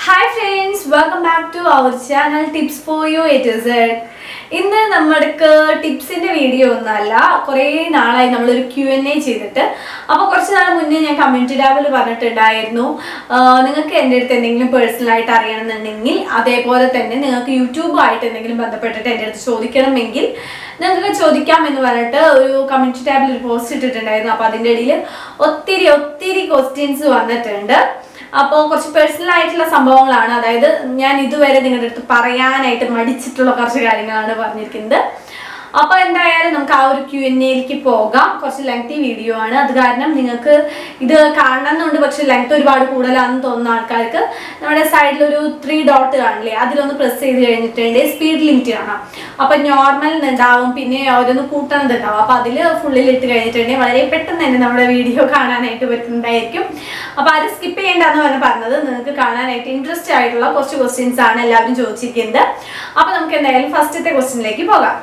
Hi friends welcome back to our channel tips for you A to Z ഇന്ന് നമ്മൾക്ക് ടിപ്സിന്റെ video ഒന്നല്ല കുറേ നാളായി നമ്മളൊരു ക്യു എൻ എ ചെയ്തിട്ട് അപ്പോൾ കുറച്ച് നാൾ മുന്നേ ഞാൻ കമ്മ്യൂണിറ്റി ടാബിൽ പറഞ്ഞിട്ടുണ്ടായിരുന്നു ആഹ് നിങ്ങൾക്ക് എൻ്റെ അടുത്ത് എന്തെങ്കിലും പേഴ്സണൽ ആയിട്ട് അറിയണമെന്നുണ്ടെങ്കിൽ അതേപോലെ തന്നെ നിങ്ങൾക്ക് യൂട്യൂബുമായിട്ട് എന്തെങ്കിലും ബന്ധപ്പെട്ടിട്ട് എൻ്റെ അടുത്ത് ചോദിക്കണമെങ്കിൽ നിങ്ങൾക്ക് ചോദിക്കാം എന്ന് പറഞ്ഞിട്ട് ഒരു കമ്മ്യൂണിറ്റി ടാബിൽ ഒരു പോസ്റ്റ് ഇട്ടിട്ടുണ്ടായിരുന്നു അപ്പോൾ അതിൻ്റെ ഇടയിൽ ഒത്തിരി ഒത്തിരി ക്വസ്റ്റ്യൻസ് വന്നിട്ടുണ്ട് അപ്പോൾ കുറച്ച് പേഴ്സണൽ ആയിട്ടുള്ള സംഭവങ്ങളാണ് അതായത് ഞാൻ ഇതുവരെ നിങ്ങളുടെ അടുത്ത് പറയാനായിട്ട് മടിച്ചിട്ടുള്ള കുറച്ച് കാര്യങ്ങളാണ് പറഞ്ഞിരിക്കുന്നത് അപ്പോൾ എന്തായാലും നമുക്ക് ആ ഒരു ക്യു എൻ എയിലേക്ക് പോകാം കുറച്ച് ലെങ്തി വീഡിയോ ആണ് അത് കാരണം നിങ്ങൾക്ക് ഇത് കാണണമെന്നുണ്ട് പക്ഷെ ലെങ്ത് ഒരുപാട് കൂടുതലാണെന്ന് തോന്നുന്ന ആൾക്കാർക്ക് നമ്മുടെ സൈഡിൽ ഒരു ത്രീ ഡോട്ട് കാണില്ലേ അതിലൊന്ന് പ്രസ് ചെയ്ത് കഴിഞ്ഞിട്ടുണ്ട് സ്പീഡ് ലിമിറ്റ് കാണാം അപ്പോൾ നോർമൽ ഉണ്ടാവും പിന്നെ ഓരോന്ന് കൂട്ടണത് ഉണ്ടാവും അപ്പോൾ അതിൽ ഫുള്ളിൽ ഇട്ട് കഴിഞ്ഞിട്ടുണ്ടെങ്കിൽ വളരെ പെട്ടെന്ന് തന്നെ നമ്മുടെ വീഡിയോ കാണാനായിട്ട് പറ്റുന്നതായിരിക്കും അപ്പോൾ അത് സ്കിപ്പ് ചെയ്യേണ്ടെന്ന് പറഞ്ഞ് പറഞ്ഞത് നിങ്ങൾക്ക് കാണാനായിട്ട് ഇൻട്രസ്റ്റ് ആയിട്ടുള്ള കുറച്ച് ക്വസ്റ്റ്യൻസ് ആണ് എല്ലാവരും ചോദിച്ചിരിക്കുന്നത് അപ്പോൾ നമുക്ക് എന്തായാലും ഫസ്റ്റത്തെ ക്വസ്റ്റ്യനിലേക്ക് പോകാം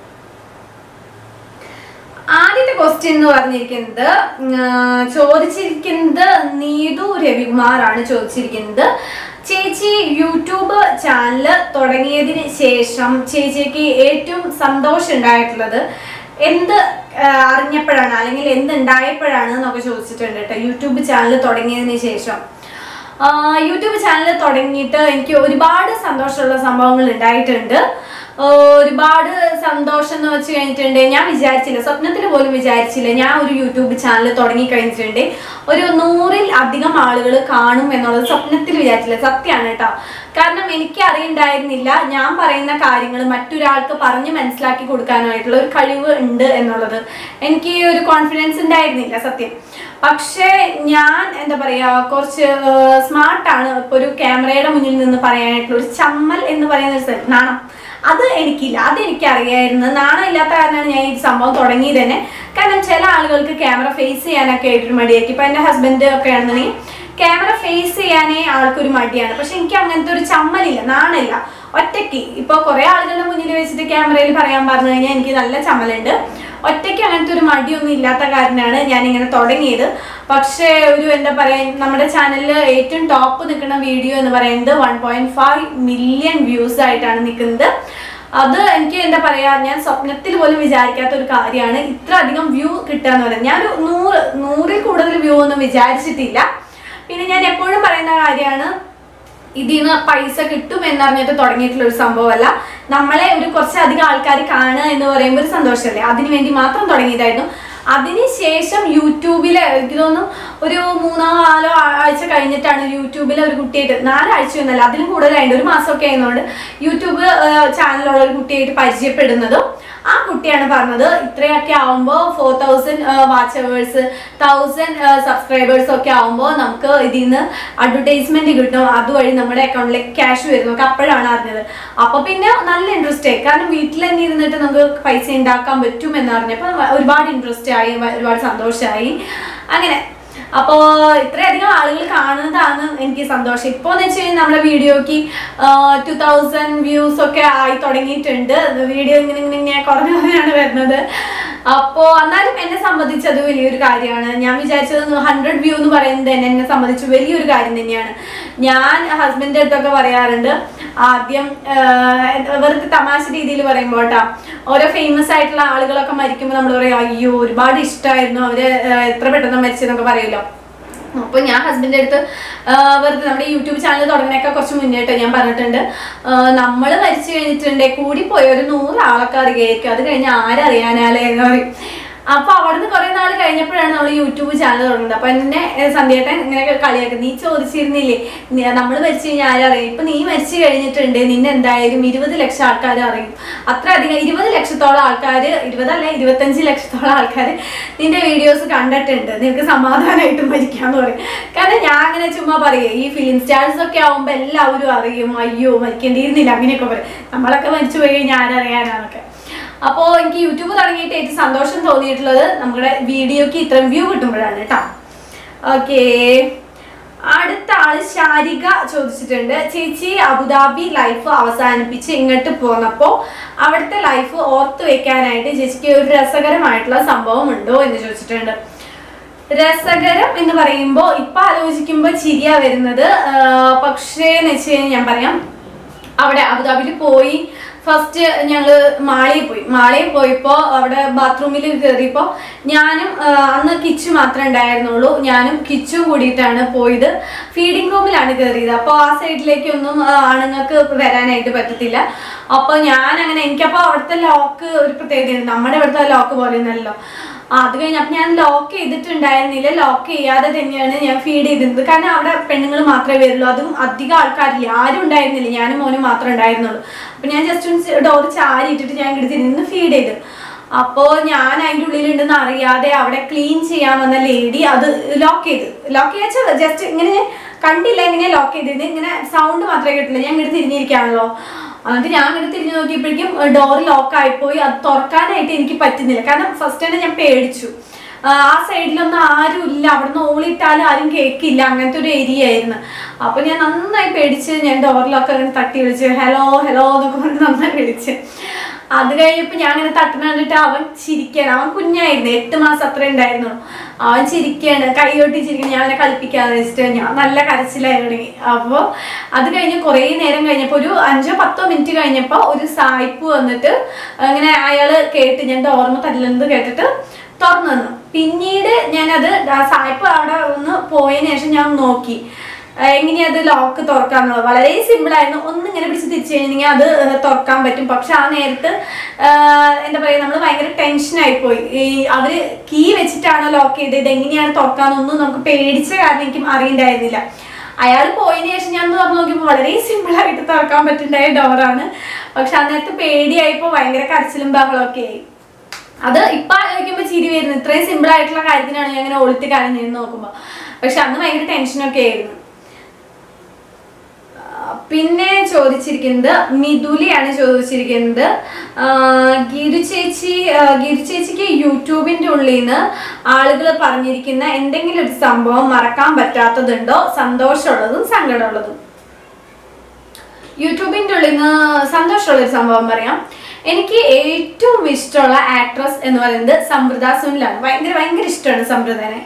ആദ്യത്തെ ക്വസ്റ്റ്യൻ എന്ന് പറഞ്ഞിരിക്കുന്നത് ഉം, ആ, ചോദിച്ചിരിക്കുന്നത് നീതു രവികുമാർ ആണ് ചോദിച്ചിരിക്കുന്നത് ചേച്ചി യൂട്യൂബ് ചാനൽ തുടങ്ങിയതിന് ശേഷം ചേച്ചിക്ക് ഏറ്റവും സന്തോഷം ഉണ്ടായിട്ടുള്ളത് എന്ത് ആ, അറിഞ്ഞപ്പോഴാണ് അല്ലെങ്കിൽ എന്ത് ഉണ്ടായപ്പോഴാണ് എന്നൊക്കെ ചോദിച്ചിട്ടുണ്ട് കേട്ടോ യൂട്യൂബ് ചാനൽ തുടങ്ങിയതിന് ശേഷം ആ, യൂട്യൂബ് ചാനൽ തുടങ്ങിയിട്ട് എനിക്ക് ഒരുപാട് സന്തോഷമുള്ള സംഭവങ്ങൾ ഉണ്ടായിട്ടുണ്ട് ആ, ഒരുപാട് സന്തോഷം എന്ന് വെച്ച് കഴിഞ്ഞിട്ടുണ്ട് ഞാൻ വിചാരിച്ചില്ല സ്വപ്നത്തിൽ പോലും വിചാരിച്ചില്ല ഞാൻ ഒരു യൂട്യൂബ് ചാനൽ തുടങ്ങി കഴിഞ്ഞിട്ടുണ്ട് ഒരു നൂറിൽ അധികം ആളുകൾ കാണും എന്നുള്ളത് സ്വപ്നത്തിൽ വിചാരിച്ചില്ല സത്യമാണ് കേട്ടോ കാരണം എനിക്ക് അറിയണ്ടായിരുന്നില്ല ഞാൻ പറയുന്ന കാര്യങ്ങൾ മറ്റൊരാൾക്ക് പറഞ്ഞ് മനസ്സിലാക്കി കൊടുക്കാനായിട്ടുള്ള ഒരു കഴിവ് ഉണ്ട് എന്നുള്ളത് എനിക്ക് ഒരു കോൺഫിഡൻസ് ഉണ്ടായിരുന്നില്ല സത്യം പക്ഷേ ഞാൻ എന്താ പറയാ കുറച്ച് സ്മാർട്ടാണ് ഇപ്പൊ ഒരു ക്യാമറയുടെ മുന്നിൽ നിന്ന് പറയാനായിട്ടുള്ള ഒരു ചമ്മൽ എന്ന് പറയുന്ന ഒരു സ്ഥലം നാണം അത് എനിക്കില്ല അത് എനിക്ക് അറിയായിരുന്നു നാണം ഇല്ലാത്ത കാരണമാണ് ഞാൻ ഈ സംഭവം തുടങ്ങിയത് തന്നെ കാരണം ചില ആളുകൾക്ക് ക്യാമറ ഫേസ് ചെയ്യാനൊക്കെ ആയിട്ടൊരു മടിയായിരിക്കും ഇപ്പൊ എൻ്റെ ഹസ്ബൻഡ് ഒക്കെ ആണെന്നുണ്ടെങ്കിൽ ക്യാമറ ഫേസ് ചെയ്യാനേ ആൾക്കൊരു മടിയാണ് പക്ഷെ എനിക്ക് അങ്ങനത്തെ ഒരു ചമ്മലില്ല നാണില്ല ഒറ്റയ്ക്ക് ഇപ്പൊ കുറെ ആളുകളുടെ മുന്നിൽ വെച്ചിട്ട് ക്യാമറയിൽ പറയാൻ പറഞ്ഞു കഴിഞ്ഞാൽ എനിക്ക് നല്ല ചമ്മലുണ്ട് ഒറ്റയ്ക്ക് അങ്ങനത്തെ ഒരു മടിയൊന്നും ഇല്ലാത്ത കാരണമാണ് ഞാൻ ഇങ്ങനെ തുടങ്ങിയത് പക്ഷേ ഒരു എന്താ പറയാ നമ്മുടെ ചാനലിൽ ഏറ്റവും ടോപ്പ് നിൽക്കുന്ന വീഡിയോ എന്ന് പറയുന്നത് one point five million views ആയിട്ടാണ് നിൽക്കുന്നത് അത് എനിക്ക് എന്താ പറയാ ഞാൻ സ്വപ്നത്തിൽ പോലും വിചാരിക്കാത്ത ഒരു കാര്യമാണ് ഇത്ര അധികം വ്യൂ കിട്ടുക എന്ന് പറയുന്നത് ഞാൻ ഒരു നൂറ് നൂറിൽ കൂടുതൽ വ്യൂ ഒന്നും വിചാരിച്ചിട്ടില്ല പിന്നെ ഞാൻ എപ്പോഴും പറയുന്ന കാര്യമാണ് ഇതിൽ നിന്ന് പൈസ കിട്ടും എന്നറിഞ്ഞിട്ട് തുടങ്ങിയിട്ടുള്ള ഒരു സംഭവമല്ല നമ്മളെ ഒരു കുറച്ചധികം ആൾക്കാർ കാണുക എന്ന് പറയുമ്പോൾ ഒരു സന്തോഷമല്ലേ അതിനു വേണ്ടി മാത്രം തുടങ്ങിയതായിരുന്നു അതിനുശേഷം യൂട്യൂബിൽ എനിക്ക് തോന്നുന്നു ഒരു മൂന്നോ നാലോ ആഴ്ച കഴിഞ്ഞിട്ടാണ് യൂട്യൂബിൽ ഒരു കുട്ടിയായിട്ട് നാലാഴ്ച ഒന്നല്ല അതിലും കൂടുതലായിട്ട് ഒരു മാസമൊക്കെ ആയതുകൊണ്ട് യൂട്യൂബ് ചാനലുള്ള ഒരു കുട്ടിയായിട്ട് പരിചയപ്പെടുന്നതും ആ കുട്ടിയാണ് പറഞ്ഞത് ഇത്രയൊക്കെ ആവുമ്പോൾ four thousand watch hours thousand subscribers ഒക്കെ ആവുമ്പോൾ നമുക്ക് ഇതിൽ നിന്ന് അഡ്വർടൈസ്മെന്റ് കിട്ടും അതുവഴി നമ്മുടെ അക്കൗണ്ടിലേക്ക് ക്യാഷ് വരും നമുക്ക് അപ്പോഴാണ് അറിഞ്ഞത് അപ്പൊ പിന്നെ നല്ല ഇൻട്രസ്റ്റ് ആയി കാരണം വീട്ടിൽ തന്നെ ഇരുന്നിട്ട് നമുക്ക് പൈസ ഉണ്ടാക്കാൻ പറ്റും എന്ന് അറിഞ്ഞപ്പോൾ ഒരുപാട് ഇൻട്രസ്റ്റ് ആയി ഒരുപാട് സന്തോഷമായി അങ്ങനെ അപ്പോ ഇത്രയധികം ആളുകൾ കാണുന്നതാണ് എനിക്ക് സന്തോഷം ഇപ്പോൾ എന്ന് വെച്ച് കഴിഞ്ഞാൽ നമ്മുടെ വീഡിയോക്ക് ടു തൗസൻഡ് വ്യൂസ് ഒക്കെ ആയി തുടങ്ങിയിട്ടുണ്ട് വീഡിയോ ഇങ്ങനെ ഇങ്ങനെ ഇങ്ങനെ കുറഞ്ഞു കുറഞ്ഞാണ് വരുന്നത് അപ്പോൾ എന്നാലും എന്നെ സംബന്ധിച്ച് അത് വലിയൊരു കാര്യമാണ് ഞാൻ വിചാരിച്ചത് ഹൺഡ്രഡ് വ്യൂ എന്ന് പറയുന്നത് തന്നെ എന്നെ സംബന്ധിച്ച് വലിയൊരു കാര്യം തന്നെയാണ് ഞാൻ ഹസ്ബൻഡിൻ്റെ അടുത്തൊക്കെ പറയാറുണ്ട് ആദ്യം ആഹ്, വെറുതെ തമാശ രീതിയിൽ പറയുമ്പോൾ കേട്ടോ ഓരോ ഫേമസ് ആയിട്ടുള്ള ആളുകളൊക്കെ മരിക്കുമ്പോൾ നമ്മൾ പറയും അയ്യോ ഒരുപാട് ഇഷ്ടമായിരുന്നു അവര് ആഹ്, എത്ര പെട്ടെന്ന് മരിച്ചെന്നൊക്കെ പറയുമല്ലോ അപ്പോൾ ഞാൻ ഹസ്ബൻഡിൻ്റെ അടുത്ത് ആഹ്, വെറുതെ നമ്മുടെ യൂട്യൂബ് ചാനൽ തുടങ്ങിയൊക്കെ കുറച്ച് മുന്നേട്ട് ഞാൻ പറഞ്ഞിട്ടുണ്ട് നമ്മൾ മരിച്ചു കഴിഞ്ഞിട്ടുണ്ടെങ്കിൽ കൂടിപ്പോയി ഒരു നൂറ് ആളൊക്കെ അറിയായിരിക്കും അത് കഴിഞ്ഞ് ആരറിയാനാലേ എന്ന് പറയും അപ്പൊ അവിടുന്ന് കുറെ നാൾ കഴിഞ്ഞപ്പോഴാണ് നമ്മൾ യൂട്യൂബ് ചാനൽ തുടങ്ങുന്നത് അപ്പൊ എന്നെ ഏഹ്, സന്ധ്യേട്ടൻ ഇങ്ങനെയൊക്കെ കളിയാക്കും നീ ചോദിച്ചിരുന്നില്ലേ നമ്മൾ മരിച്ചു കഴിഞ്ഞാൽ ആരറിയും ഇപ്പൊ നീ മരിച്ചു കഴിഞ്ഞിട്ടുണ്ട് നിന്നെ എന്തായാലും ഇരുപത് ലക്ഷം ആൾക്കാർ അറിയും അത്ര അധികം ഇരുപത് ലക്ഷത്തോളം ആൾക്കാർ ഇരുപതല്ല ഇരുപത്തഞ്ച് ലക്ഷത്തോളം ആൾക്കാർ നിന്റെ വീഡിയോസ് കണ്ടിട്ടുണ്ട് നിനക്ക് സമാധാനമായിട്ട് മരിക്കാന്ന് പറയും കാരണം ഞാൻ അങ്ങനെ ചുമ്മാ പറയേ ഈ ഫിലിം സ്റ്റാർസ് ഒക്കെ ആവുമ്പോൾ എല്ലാവരും അറിയും അയ്യോ മരിക്കേണ്ടിയിരുന്നില്ല അങ്ങനെയൊക്കെ പറയും നമ്മളൊക്കെ മരിച്ചു പോയി കഴിഞ്ഞാൽ ആരറിയാനാന്നൊക്കെ അപ്പോൾ എനിക്ക് യൂട്യൂബ് തുടങ്ങിയിട്ട് ഏറ്റവും സന്തോഷം തോന്നിയിട്ടുള്ളത് നമ്മുടെ വീഡിയോക്ക് ഇത്രയും വ്യൂ കിട്ടുമ്പോഴാണ് കേട്ടോ ഓക്കേ അടുത്ത ആള് ശാരിക ചോദിച്ചിട്ടുണ്ട് ചേച്ചി അബുദാബി ലൈഫ് അവസാനിപ്പിച്ച് ഇങ്ങോട്ട് പോന്നപ്പോൾ അവിടുത്തെ ലൈഫ് ഓർത്ത് വെക്കാനായിട്ട് ചേച്ചിക്ക് ഒരു രസകരമായിട്ടുള്ള സംഭവം ഉണ്ടോ എന്ന് ചോദിച്ചിട്ടുണ്ട് രസകരം എന്ന് പറയുമ്പോൾ ഇപ്പൊ ആലോചിക്കുമ്പോൾ ചിരിയാ വരുന്നത് ആ, പക്ഷേ എന്ന് വെച്ച് കഴിഞ്ഞാൽ ഞാൻ പറയാം അവിടെ അബുദാബിയിൽ പോയി ഫസ്റ്റ് ഞങ്ങള് മാളയിൽ പോയി മാളയിൽ പോയപ്പോ അവിടെ ബാത്റൂമിൽ കയറിയപ്പോ ഞാനും ആ, അന്ന് കിച്ചു മാത്രമേ ഉണ്ടായിരുന്നുള്ളൂ ഞാനും കിച്ചും കൂടിയിട്ടാണ് പോയത് ഫീഡിംഗ് റൂമിലാണ് കയറിയത് അപ്പോൾ ആ സൈഡിലേക്കൊന്നും ആ, ആണുങ്ങൾക്ക് വരാനായിട്ട് പറ്റത്തില്ല അപ്പോൾ ഞാൻ അങ്ങനെ എനിക്കപ്പോൾ അവിടുത്തെ ലോക്ക് ഒരു പ്രത്യേകതയുണ്ട് നമ്മുടെ ഇവിടുത്തെ ലോക്ക് പോലെ ഒന്നല്ലോ അത് കഴിഞ്ഞപ്പോൾ ഞാൻ ലോക്ക് ചെയ്തിട്ടുണ്ടായിരുന്നില്ല ലോക്ക് ചെയ്യാതെ തന്നെയാണ് ഞാൻ ഫീഡ് ചെയ്തിരുന്നത് കാരണം അവിടെ പെണ്ണുങ്ങൾ മാത്രമേ വരുള്ളൂ അതും അധികം ആൾക്കാരില്ല ആരും ഉണ്ടായിരുന്നില്ല ഞാനും മോനും മാത്രമേ ഉണ്ടായിരുന്നുള്ളൂ അപ്പൊ ഞാൻ ജസ്റ്റ് ഒന്ന് ഡോർ ചാരി ഇട്ടിട്ട് ഞാൻ ഇങ്ങോട്ട് നിന്ന് ഫീഡ് ചെയ്തു അപ്പോൾ ഞാൻ അതിൻ്റെ ഉള്ളിലുണ്ടെന്ന് അറിയാതെ അവിടെ ക്ലീൻ ചെയ്യാൻ വന്ന ലേഡി അത് ലോക്ക് ചെയ്ത് ലോക്ക് ചെയ്യാച്ച ജസ്റ്റ് ഇങ്ങനെ കണ്ടില്ല എങ്ങനെയാ ലോക്ക് ചെയ്തത് ഇങ്ങനെ സൗണ്ട് മാത്രമേ കേട്ടില്ല ഞാൻ ഇങ്ങോട്ട് തിരിഞ്ഞിരിക്കുകയാണല്ലോ എന്നിട്ട് ഞാൻ ഇങ്ങനെ തിരിഞ്ഞു നോക്കിയപ്പോഴേക്കും ഡോർ ലോക്ക് ആയിപ്പോയി അത് തുറക്കാനായിട്ട് എനിക്ക് പറ്റുന്നില്ല കാരണം ഫസ്റ്റ് തന്നെ ഞാൻ പേടിച്ചു ആ സൈഡിലൊന്നും ആരും ഇല്ല അവിടുന്ന് ഓളിട്ടാലും ആരും കേൾക്കില്ല അങ്ങനത്തെ ഒരു ഏരിയ ആയിരുന്നു അപ്പൊ ഞാൻ നന്നായി പേടിച്ച് ഞാൻ ഡോറിലൊക്കെ അങ്ങനെ തട്ടി വിളിച്ച് ഹലോ ഹലോ എന്നൊക്കെ പറഞ്ഞ് നന്നായി വിളിച്ച് അത് കഴിഞ്ഞപ്പോ ഞാൻ ഇങ്ങനെ തട്ടണ കണ്ടിട്ട് അവൻ ചിരിക്കാണ് അവൻ കുഞ്ഞായിരുന്നു എട്ട് മാസം അത്രേ ഉണ്ടായിരുന്നു അവൻ ചിരിക്കാണ് കൈ കൊട്ടി ചിരിക്കണം ഞാൻ അവനെ കളിപ്പിക്കാതെ വെച്ചിട്ട് ഞാൻ നല്ല കരച്ചിലായിരുന്നു അപ്പോൾ അത് കഴിഞ്ഞ് കുറേ നേരം കഴിഞ്ഞപ്പോൾ ഒരു അഞ്ചോ പത്തോ മിനിറ്റ് കഴിഞ്ഞപ്പോൾ ഒരു സായിപ്പ് വന്നിട്ട് അങ്ങനെ അയാൾ കേട്ട് ഞാൻ ഓർമ്മ തല്ലുന്നത് കേട്ടിട്ട് തുറന്നു തന്നു പിന്നീട് ഞാനത് ആ സായിപ്പ് അവിടെ ഒന്ന് പോയതിനു ശേഷം ഞാൻ നോക്കി എങ്ങനെയാ അത് ലോക്ക് തുറക്കാന്നുള്ളത് വളരെ സിമ്പിൾ ആയിരുന്നു ഒന്നിങ്ങനെ പിടിച്ച് തിരിച്ചു കഴിഞ്ഞാൽ അത് ഏഹ്, തുറക്കാൻ പറ്റും പക്ഷെ ആ നേരത്ത് ആഹ്, എന്താ പറയുക നമ്മൾ ഭയങ്കര ടെൻഷനായി പോയി ഈ അവര് കീ വെച്ചിട്ടാണോ ലോക്ക് ചെയ്തത് ഇത് എങ്ങനെയാണ് തുറക്കാന്നൊന്നും നമുക്ക് പേടിച്ച കാരണം എനിക്ക് അറിയണ്ടായിരുന്നില്ല അയാൾ പോയതിനു ശേഷം ഞാൻ ഒന്ന് തുറന്നു നോക്കിയപ്പോൾ വളരെ സിമ്പിൾ ആയിട്ട് തുറക്കാൻ പറ്റുണ്ടായ ഡോറാണ് പക്ഷെ ആ നേരത്ത് പേടിയായപ്പോൾ ഭയങ്കര കരച്ചിലും ബഹളമൊക്കെ ആയി അത് ഇപ്പൊ ആലോചിക്കുമ്പോ ചിരി വരുന്നു ഇത്രയും സിമ്പിൾ ആയിട്ടുള്ള കാര്യത്തിനാണ് ഞാൻ ഇങ്ങനെ ഒളിത്തി കരഞ്ഞിരുന്ന് നോക്കുമ്പോ പക്ഷെ അന്ന് ഭയങ്കര ടെൻഷനൊക്കെ ആയിരുന്നു ആ, പിന്നെ ചോദിച്ചിരിക്കുന്നത് മിഥുലിയാണ് ചോദിച്ചിരിക്കുന്നത് ആ, ഗിരു ചേച്ചി ആ, ഗിരു ചേച്ചിക്ക് യൂട്യൂബിന്റെ ഉള്ളിൽ നിന്ന് ആളുകൾ പറഞ്ഞിരിക്കുന്ന എന്തെങ്കിലും ഒരു സംഭവം മറക്കാൻ പറ്റാത്തതുണ്ടോ സന്തോഷമുള്ളതും സങ്കടമുള്ളതും യൂട്യൂബിന്റെ ഉള്ളിൽ നിന്ന് സന്തോഷമുള്ള ഒരു സംഭവം പറയാം എനിക്ക് ഏറ്റവും ഇഷ്ടമുള്ള ആക്ട്രസ് എന്ന് പറയുന്നത് സംവൃത സുനിലാണ് ഭയങ്കര ഭയങ്കര ഇഷ്ടമാണ് സംവൃതനെ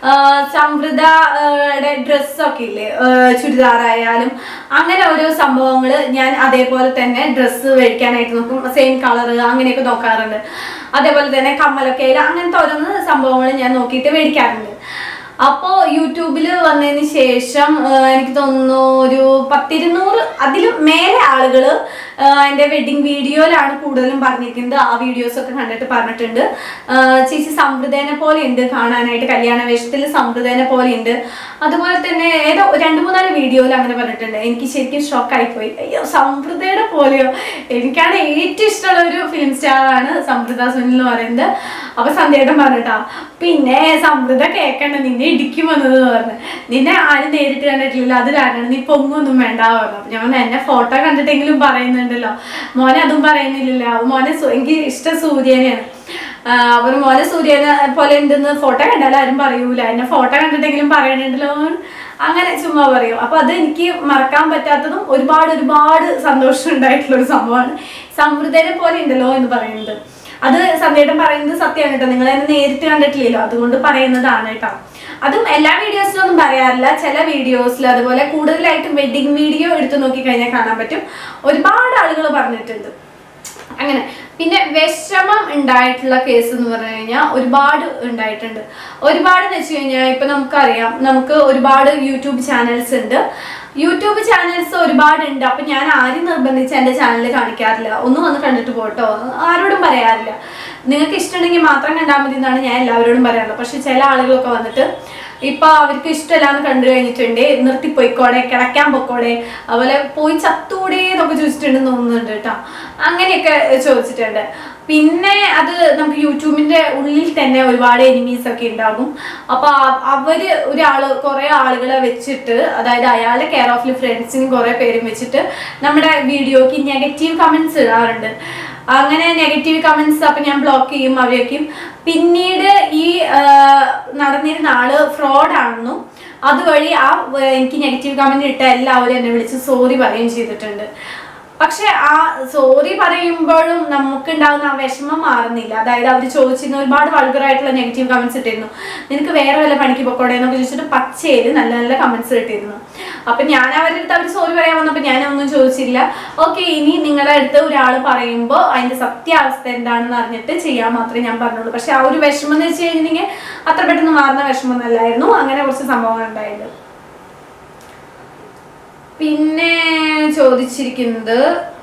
സംവൃതയുടെ ഡ്രസ്സൊക്കെ ഇല്ലേ ആഹ് ചുരിദാറായാലും അങ്ങനെ ഓരോ സംഭവങ്ങൾ ഞാൻ അതേപോലെ തന്നെ ഡ്രസ്സ് മേടിക്കാനായിട്ട് നോക്കും സെയിം കളർ അങ്ങനെയൊക്കെ നോക്കാറുണ്ട് അതേപോലെ തന്നെ കമ്മലൊക്കെ ആയാലും അങ്ങനത്തെ ഓരോന്ന് സംഭവങ്ങൾ ഞാൻ നോക്കിയിട്ട് മേടിക്കാറുണ്ട് അപ്പോൾ യൂട്യൂബിൽ വന്നതിന് ശേഷം ആ, എനിക്ക് തോന്നുന്നു ഒരു പത്തിരുന്നൂറ് അതിലും മേലെ ആളുകൾ എൻ്റെ വെഡിങ് വീഡിയോയിലാണ് കൂടുതലും പറഞ്ഞിരിക്കുന്നത് ആ വീഡിയോസ് ഒക്കെ കണ്ടിട്ട് പറഞ്ഞിട്ടുണ്ട് ആ, ചേച്ചി സമൃദ്ധേനെ പോലെ ഉണ്ട് കാണാനായിട്ട് കല്യാണ വേഷത്തിൽ സമൃദ്ധേനെ പോലെ ഉണ്ട് അതുപോലെ തന്നെ ഏതോ രണ്ട് മൂന്നാല് വീഡിയോയിൽ അങ്ങനെ പറഞ്ഞിട്ടുണ്ട് എനിക്ക് ശരിക്കും ഷോക്കായി പോയി അയ്യോ സമൃദ്ധയുടെ പോലെയോ എനിക്കാണ് ഏറ്റവും ഇഷ്ടമുള്ള ഒരു ഫിലിം സ്റ്റാറാണ് സമൃദ്ധ സുനിൽ എന്ന് പറയുന്നത് അപ്പൊ സന്ധ്യയുടെ പറഞ്ഞിട്ടാ പിന്നെ സമൃദ്ധ കേക്കണ്ട നിന്നെ ഇടിക്കുമെന്നത് പറഞ്ഞു നിന്നെ ആരും നേരിട്ട് കണ്ടിട്ടില്ല അതിലാരാണ് നീ പൊങ്ങൊന്നും വേണ്ട പറഞ്ഞു അപ്പൊ ഞാൻ പറഞ്ഞു, എന്നെ ഫോട്ടോ കണ്ടിട്ടെങ്കിലും പറയുന്നുണ്ടല്ലോ മോനെ അതും പറയുന്നില്ലല്ലോ മോനെ സു- എനിക്ക് ഇഷ്ടം സൂര്യനെയാണ് ആഹ് അവർ മോനെ സൂര്യനെ പോലെ ഉണ്ടെന്ന് ഫോട്ടോ കണ്ടാലും ആരും പറയൂല എന്നെ ഫോട്ടോ കണ്ടിട്ടെങ്കിലും പറയണുണ്ടല്ലോ അങ്ങനെ ചുമ്മാ പറയും അപ്പൊ അത് എനിക്ക് മറക്കാൻ പറ്റാത്തതും ഒരുപാട് ഒരുപാട് സന്തോഷം ഉണ്ടായിട്ടുള്ള ഒരു സംഭവമാണ് സമൃദ്ധനെ പോലെ ഉണ്ടല്ലോ എന്ന് പറയുന്നത് അത് സന്ധ്യേട്ടൻ പറയുന്നത് സത്യമാണ് കേട്ടോ നിങ്ങൾ എന്നെ നേരിട്ട് കണ്ടിട്ടില്ലല്ലോ അതുകൊണ്ട് പറയുന്നതാണ് കേട്ടോ അതും എല്ലാ വീഡിയോസിലും ഒന്നും പറയാറില്ല ചില വീഡിയോസിൽ അതുപോലെ കൂടുതലായിട്ടും വെഡിങ് വീഡിയോ എടുത്ത് നോക്കി കഴിഞ്ഞാൽ കാണാൻ പറ്റും ഒരുപാട് ആളുകൾ പറഞ്ഞിട്ടുണ്ട് അങ്ങനെ പിന്നെ വിഷമം ഉണ്ടായിട്ടുള്ള കേസ് എന്ന് പറഞ്ഞു കഴിഞ്ഞാൽ ഒരുപാട് ഉണ്ടായിട്ടുണ്ട് ഒരുപാട് എന്ന് വെച്ച് കഴിഞ്ഞാൽ ഇപ്പൊ നമുക്കറിയാം നമുക്ക് ഒരുപാട് യൂട്യൂബ് ചാനൽസ് ഉണ്ട് യൂട്യൂബ് ചാനൽസ് ഒരുപാട് ഉണ്ട് അപ്പൊ ഞാൻ ആരും നിർബന്ധിച്ച് എന്റെ ചാനൽ കാണിക്കാറില്ല ഒന്ന് വന്ന് കണ്ടിട്ട് പോട്ടോ ആരോടും പറയാറില്ല നിങ്ങൾക്ക് ഇഷ്ടമുണ്ടെങ്കിൽ മാത്രം കണ്ടാൽ മതി എന്നാണ് ഞാൻ എല്ലാവരോടും പറയാറുള്ളത് പക്ഷെ ചില ആളുകളൊക്കെ വന്നിട്ട് ഇപ്പൊ അവർക്ക് ഇഷ്ടമല്ലാന്ന് കണ്ടു കഴിഞ്ഞിട്ടുണ്ട് നിർത്തിപ്പോയിക്കോടെ കിടക്കാൻ പൊക്കോടെ അതുപോലെ പോയി ചത്തൂടെ എന്നൊക്കെ ചോദിച്ചിട്ടുണ്ടെന്ന് തോന്നുന്നുണ്ട് കേട്ടോ അങ്ങനെയൊക്കെ ചോദിച്ചിട്ടുണ്ട് പിന്നെ അത് നമുക്ക് യൂട്യൂബിന്റെ ഉള്ളിൽ തന്നെ ഒരുപാട് എനിമീസ് ഒക്കെ ഉണ്ടാകും അപ്പൊ അ- അവര് ഒരാള് കുറെ ആളുകളെ വെച്ചിട്ട് അതായത് അയാളുടെ കെയർ ഓഫിൽ ഫ്രണ്ട്സിനും കുറെ പേരും വെച്ചിട്ട് നമ്മുടെ വീഡിയോക്ക് നെഗറ്റീവ് കമന്റ്സ് ഇടാറുണ്ട് അങ്ങനെ നെഗറ്റീവ് കമന്റ്സ് അപ്പൊ ഞാൻ ബ്ലോക്ക് ചെയ്യും അവരൊക്കെയും പിന്നീട് ഈ ആ, നടന്നിരുന്ന ആള് ഫ്രോഡ് ആണെന്നും അതുവഴി ആ വ- എനിക്ക് നെഗറ്റീവ് കമന്റ് ഇട്ട എല്ലാവരും എന്നെ വിളിച്ച് സോറി പറയുകയും ചെയ്തിട്ടുണ്ട് പക്ഷെ ആ സോറി പറയുമ്പോഴും നമുക്ക് ഉണ്ടാകുന്ന ആ വിഷമം മാറുന്നില്ല അതായത് അവർ ചോദിച്ചിരുന്ന ഒരുപാട് വൾഗറായിട്ടുള്ള നെഗറ്റീവ് കമന്റ്സ് ഇട്ടിരുന്നു നിനക്ക് വേറെ വല്ല പണിക്ക് പൊക്കോടെ എന്നൊക്കെ ചോദിച്ചിട്ട് പച്ചയിൽ നല്ല നല്ല കമന്റ്സ് ഇട്ടിരുന്നു അപ്പൊ ഞാൻ അവരുടെ അടുത്ത് അവർ സോറി പറയാൻ വന്നപ്പോൾ ഞാൻ ഒന്നും ചോദിച്ചില്ല ഓക്കെ ഇനി നിങ്ങളുടെ അടുത്ത് ഒരാൾ പറയുമ്പോൾ അതിന്റെ സത്യാവസ്ഥ എന്താണെന്ന് അറിഞ്ഞിട്ട് ചെയ്യാൻ മാത്രമേ ഞാൻ പറഞ്ഞുള്ളൂ പക്ഷെ ആ ഒരു വിഷമം എന്ന് വെച്ച് കഴിഞ്ഞിട്ടുണ്ടെങ്കിൽ അത്ര പെട്ടെന്ന് മാറുന്ന വിഷമം ഒന്നല്ലായിരുന്നു അങ്ങനെ കുറച്ച് സംഭവങ്ങൾ ഉണ്ടായത് പിന്നെ ചോദിച്ചിരിക്കുന്നത്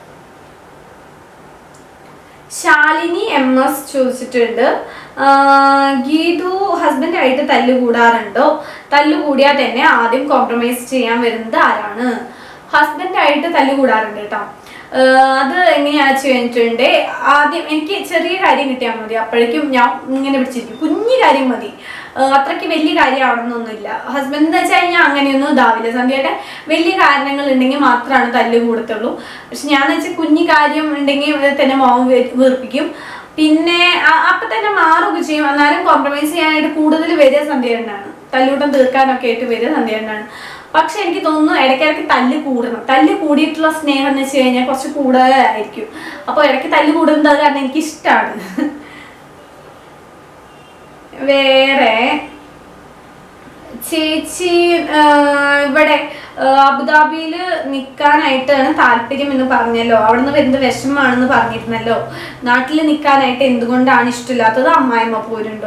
ശാലിനി എം എസ് ചോദിച്ചിട്ടുണ്ട് ആ, ഗീതു ഹസ്ബൻഡായിട്ട് തല്ലുകൂടാറുണ്ടോ തല്ലുകൂടിയാൽ തന്നെ ആദ്യം കോംപ്രമൈസ് ചെയ്യാൻ വരുന്നത് ആരാണ് ഹസ്ബൻഡായിട്ട് തല്ലുകൂടാറുണ്ട് കേട്ടോ ആ, അത് എങ്ങനെയാ കഴിഞ്ഞിട്ടുണ്ട് ആദ്യം എനിക്ക് ചെറിയ കാര്യം കിട്ടിയാൽ മതി അപ്പോഴേക്കും ഞാൻ ഇങ്ങനെ പിടിച്ചിരിക്കും കുഞ്ഞു കാര്യം മതി ആ, അത്രയ്ക്ക് വലിയ കാര്യമാണെന്നൊന്നുമില്ല ഹസ്ബൻഡ് എന്ന് വെച്ചാൽ കഴിഞ്ഞാൽ അങ്ങനെയൊന്നും ഇതാവില്ല സന്ധ്യയുടെ വലിയ കാരണങ്ങൾ ഉണ്ടെങ്കിൽ മാത്രമാണ് തല്ല് കൂടത്തുള്ളൂ പക്ഷെ ഞാൻ വെച്ചാൽ കുഞ്ഞു കാര്യം ഉണ്ടെങ്കിൽ തന്നെ മോഹം വീർപ്പിക്കും പിന്നെ ആ- അപ്പൊ തന്നെ മാറുകയൊക്കെ ചെയ്യും എന്നാലും കോംപ്രമൈസ് ചെയ്യാനായിട്ട് കൂടുതൽ വരിക സന്ധ്യണ്ണാണ് തല്ലൂട്ടം തീർക്കാനൊക്കെ ആയിട്ട് വരിക സന്ധ്യണ്ണാണ് പക്ഷെ എനിക്ക് തോന്നുന്നു ഇടയ്ക്കിടയ്ക്ക് തല്ല് കൂടണം തല്ല് കൂടിയിട്ടുള്ള സ്നേഹം എന്ന് വെച്ച് കഴിഞ്ഞാൽ കുറച്ച് കൂടുതലായിരിക്കും അപ്പോൾ ഇടയ്ക്ക് തല്ല് കൂടുന്നത് കാരണം എനിക്ക് ഇഷ്ടമാണ് വേറെ ചേച്ചി ആ, ഇവിടെ ആ, അബുദാബിയിൽ നിൽക്കാനായിട്ടാണ് താല്പര്യം എന്ന് പറഞ്ഞല്ലോ അവിടുന്ന് വരുന്നത് വിഷമമാണെന്ന് പറഞ്ഞിരുന്നല്ലോ നാട്ടിൽ നിൽക്കാനായിട്ട് എന്തുകൊണ്ടാണ് ഇഷ്ടമില്ലാത്തത് അമ്മായിമ്മ പോരുണ്ടോ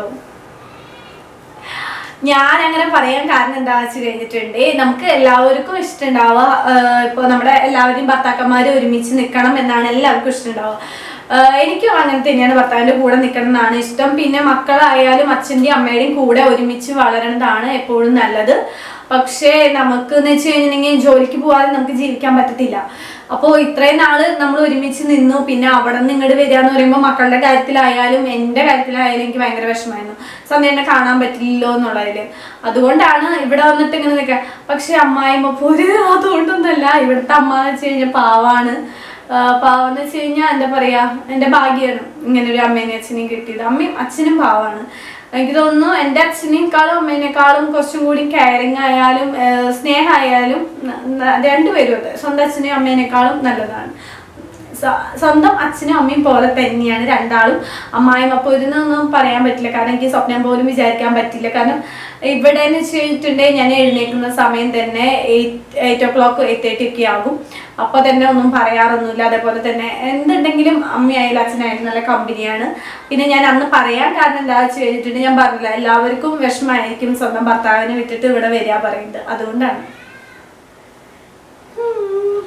ഞാൻ അങ്ങനെ പറയാൻ കാരണം എന്താ വെച്ച് കഴിഞ്ഞിട്ടുണ്ട് നമുക്ക് എല്ലാവർക്കും ഇഷ്ടമുണ്ടാവുക ഇപ്പോൾ നമ്മുടെ എല്ലാവരും ഭർത്താക്കന്മാർ ഒരുമിച്ച് നിൽക്കണം എന്നാണ് എല്ലാവർക്കും ഇഷ്ടമുണ്ടാവുക ആഹ് എനിക്കും അങ്ങനെ തന്നെയാണ് ഭർത്താവിൻ്റെ കൂടെ നിൽക്കണം എന്നാണ് ഇഷ്ടം പിന്നെ മക്കളായാലും അച്ഛൻ്റെയും അമ്മയുടെയും കൂടെ ഒരുമിച്ച് വളരണതാണ് എപ്പോഴും നല്ലത് പക്ഷേ നമുക്ക് എന്ന് വെച്ച് കഴിഞ്ഞിട്ടുണ്ടെങ്കിൽ ജോലിക്ക് പോകാതെ നമുക്ക് ജീവിക്കാൻ പറ്റത്തില്ല അപ്പോൾ ഇത്രയും നാള് നമ്മൾ ഒരുമിച്ച് നിന്നു പിന്നെ അവിടെ നിന്ന് ഇങ്ങോട്ട് വരിക എന്ന് പറയുമ്പോൾ മക്കളുടെ കാര്യത്തിലായാലും എൻ്റെ കാര്യത്തിലായാലും എനിക്ക് ഭയങ്കര വിഷമമായിരുന്നു സന്ധ്യ എന്നെ കാണാൻ പറ്റില്ലല്ലോ എന്നുള്ളതിൽ അതുകൊണ്ടാണ് ഇവിടെ വന്നിട്ട് ഇങ്ങനെ നിൽക്കുക പക്ഷെ അമ്മായിമ്മ പോര് അതുകൊണ്ടൊന്നല്ല ഇവിടുത്തെ അമ്മ എന്ന് വെച്ച് കഴിഞ്ഞാൽ പാവാണ് ആ, പാവം എന്ന് വെച്ച് കഴിഞ്ഞാൽ എന്താ പറയാ എൻ്റെ ഭാഗ്യമാണ് ഇങ്ങനെ ഒരു അമ്മേനെയും അച്ഛനെയും കിട്ടിയത് അമ്മയും അച്ഛനും പാവാണ് എനിക്ക് തോന്നുന്നു എൻ്റെ അച്ഛനേക്കാളും അമ്മേനേക്കാളും കുറച്ചും കൂടി കെയറിങ് ആയാലും ആ, സ്നേഹമായാലും ന- ന- രണ്ടുപേരും അതെ സ്വന്തം അച്ഛനെയും അമ്മേനേക്കാളും നല്ലതാണ് സ്വ- സ്വന്തം അച്ഛനും അമ്മയും പോലെ തന്നെയാണ് രണ്ടാളും അമ്മായും അപ്പോൾ ഇതിനൊന്നും പറയാൻ പറ്റില്ല കാരണം എനിക്ക് സ്വപ്നം പോലും വിചാരിക്കാൻ പറ്റില്ല കാരണം ഇവിടെ എന്ന് വെച്ച് കഴിഞ്ഞിട്ടുണ്ടെങ്കിൽ ഞാൻ എഴുന്നേൽക്കുന്ന സമയം തന്നെ eight eight o'clock eight thirty ഒക്കെ ആകും അപ്പോൾ തന്നെ ഒന്നും പറയാറൊന്നുമില്ല അതേപോലെ തന്നെ എന്തുണ്ടെങ്കിലും അമ്മയായാലും അച്ഛനായാലും നല്ല കമ്പനിയാണ് പിന്നെ ഞാൻ അന്ന് പറയാൻ കാരണം എന്താ വെച്ച് കഴിഞ്ഞിട്ടുണ്ടെങ്കിൽ ഞാൻ പറഞ്ഞില്ല എല്ലാവർക്കും വിഷമമായിരിക്കും സ്വന്തം ഭർത്താവിനെ വിട്ടിട്ട് ഇവിടെ വരിക പറയുന്നത് അതുകൊണ്ടാണ് ഉം.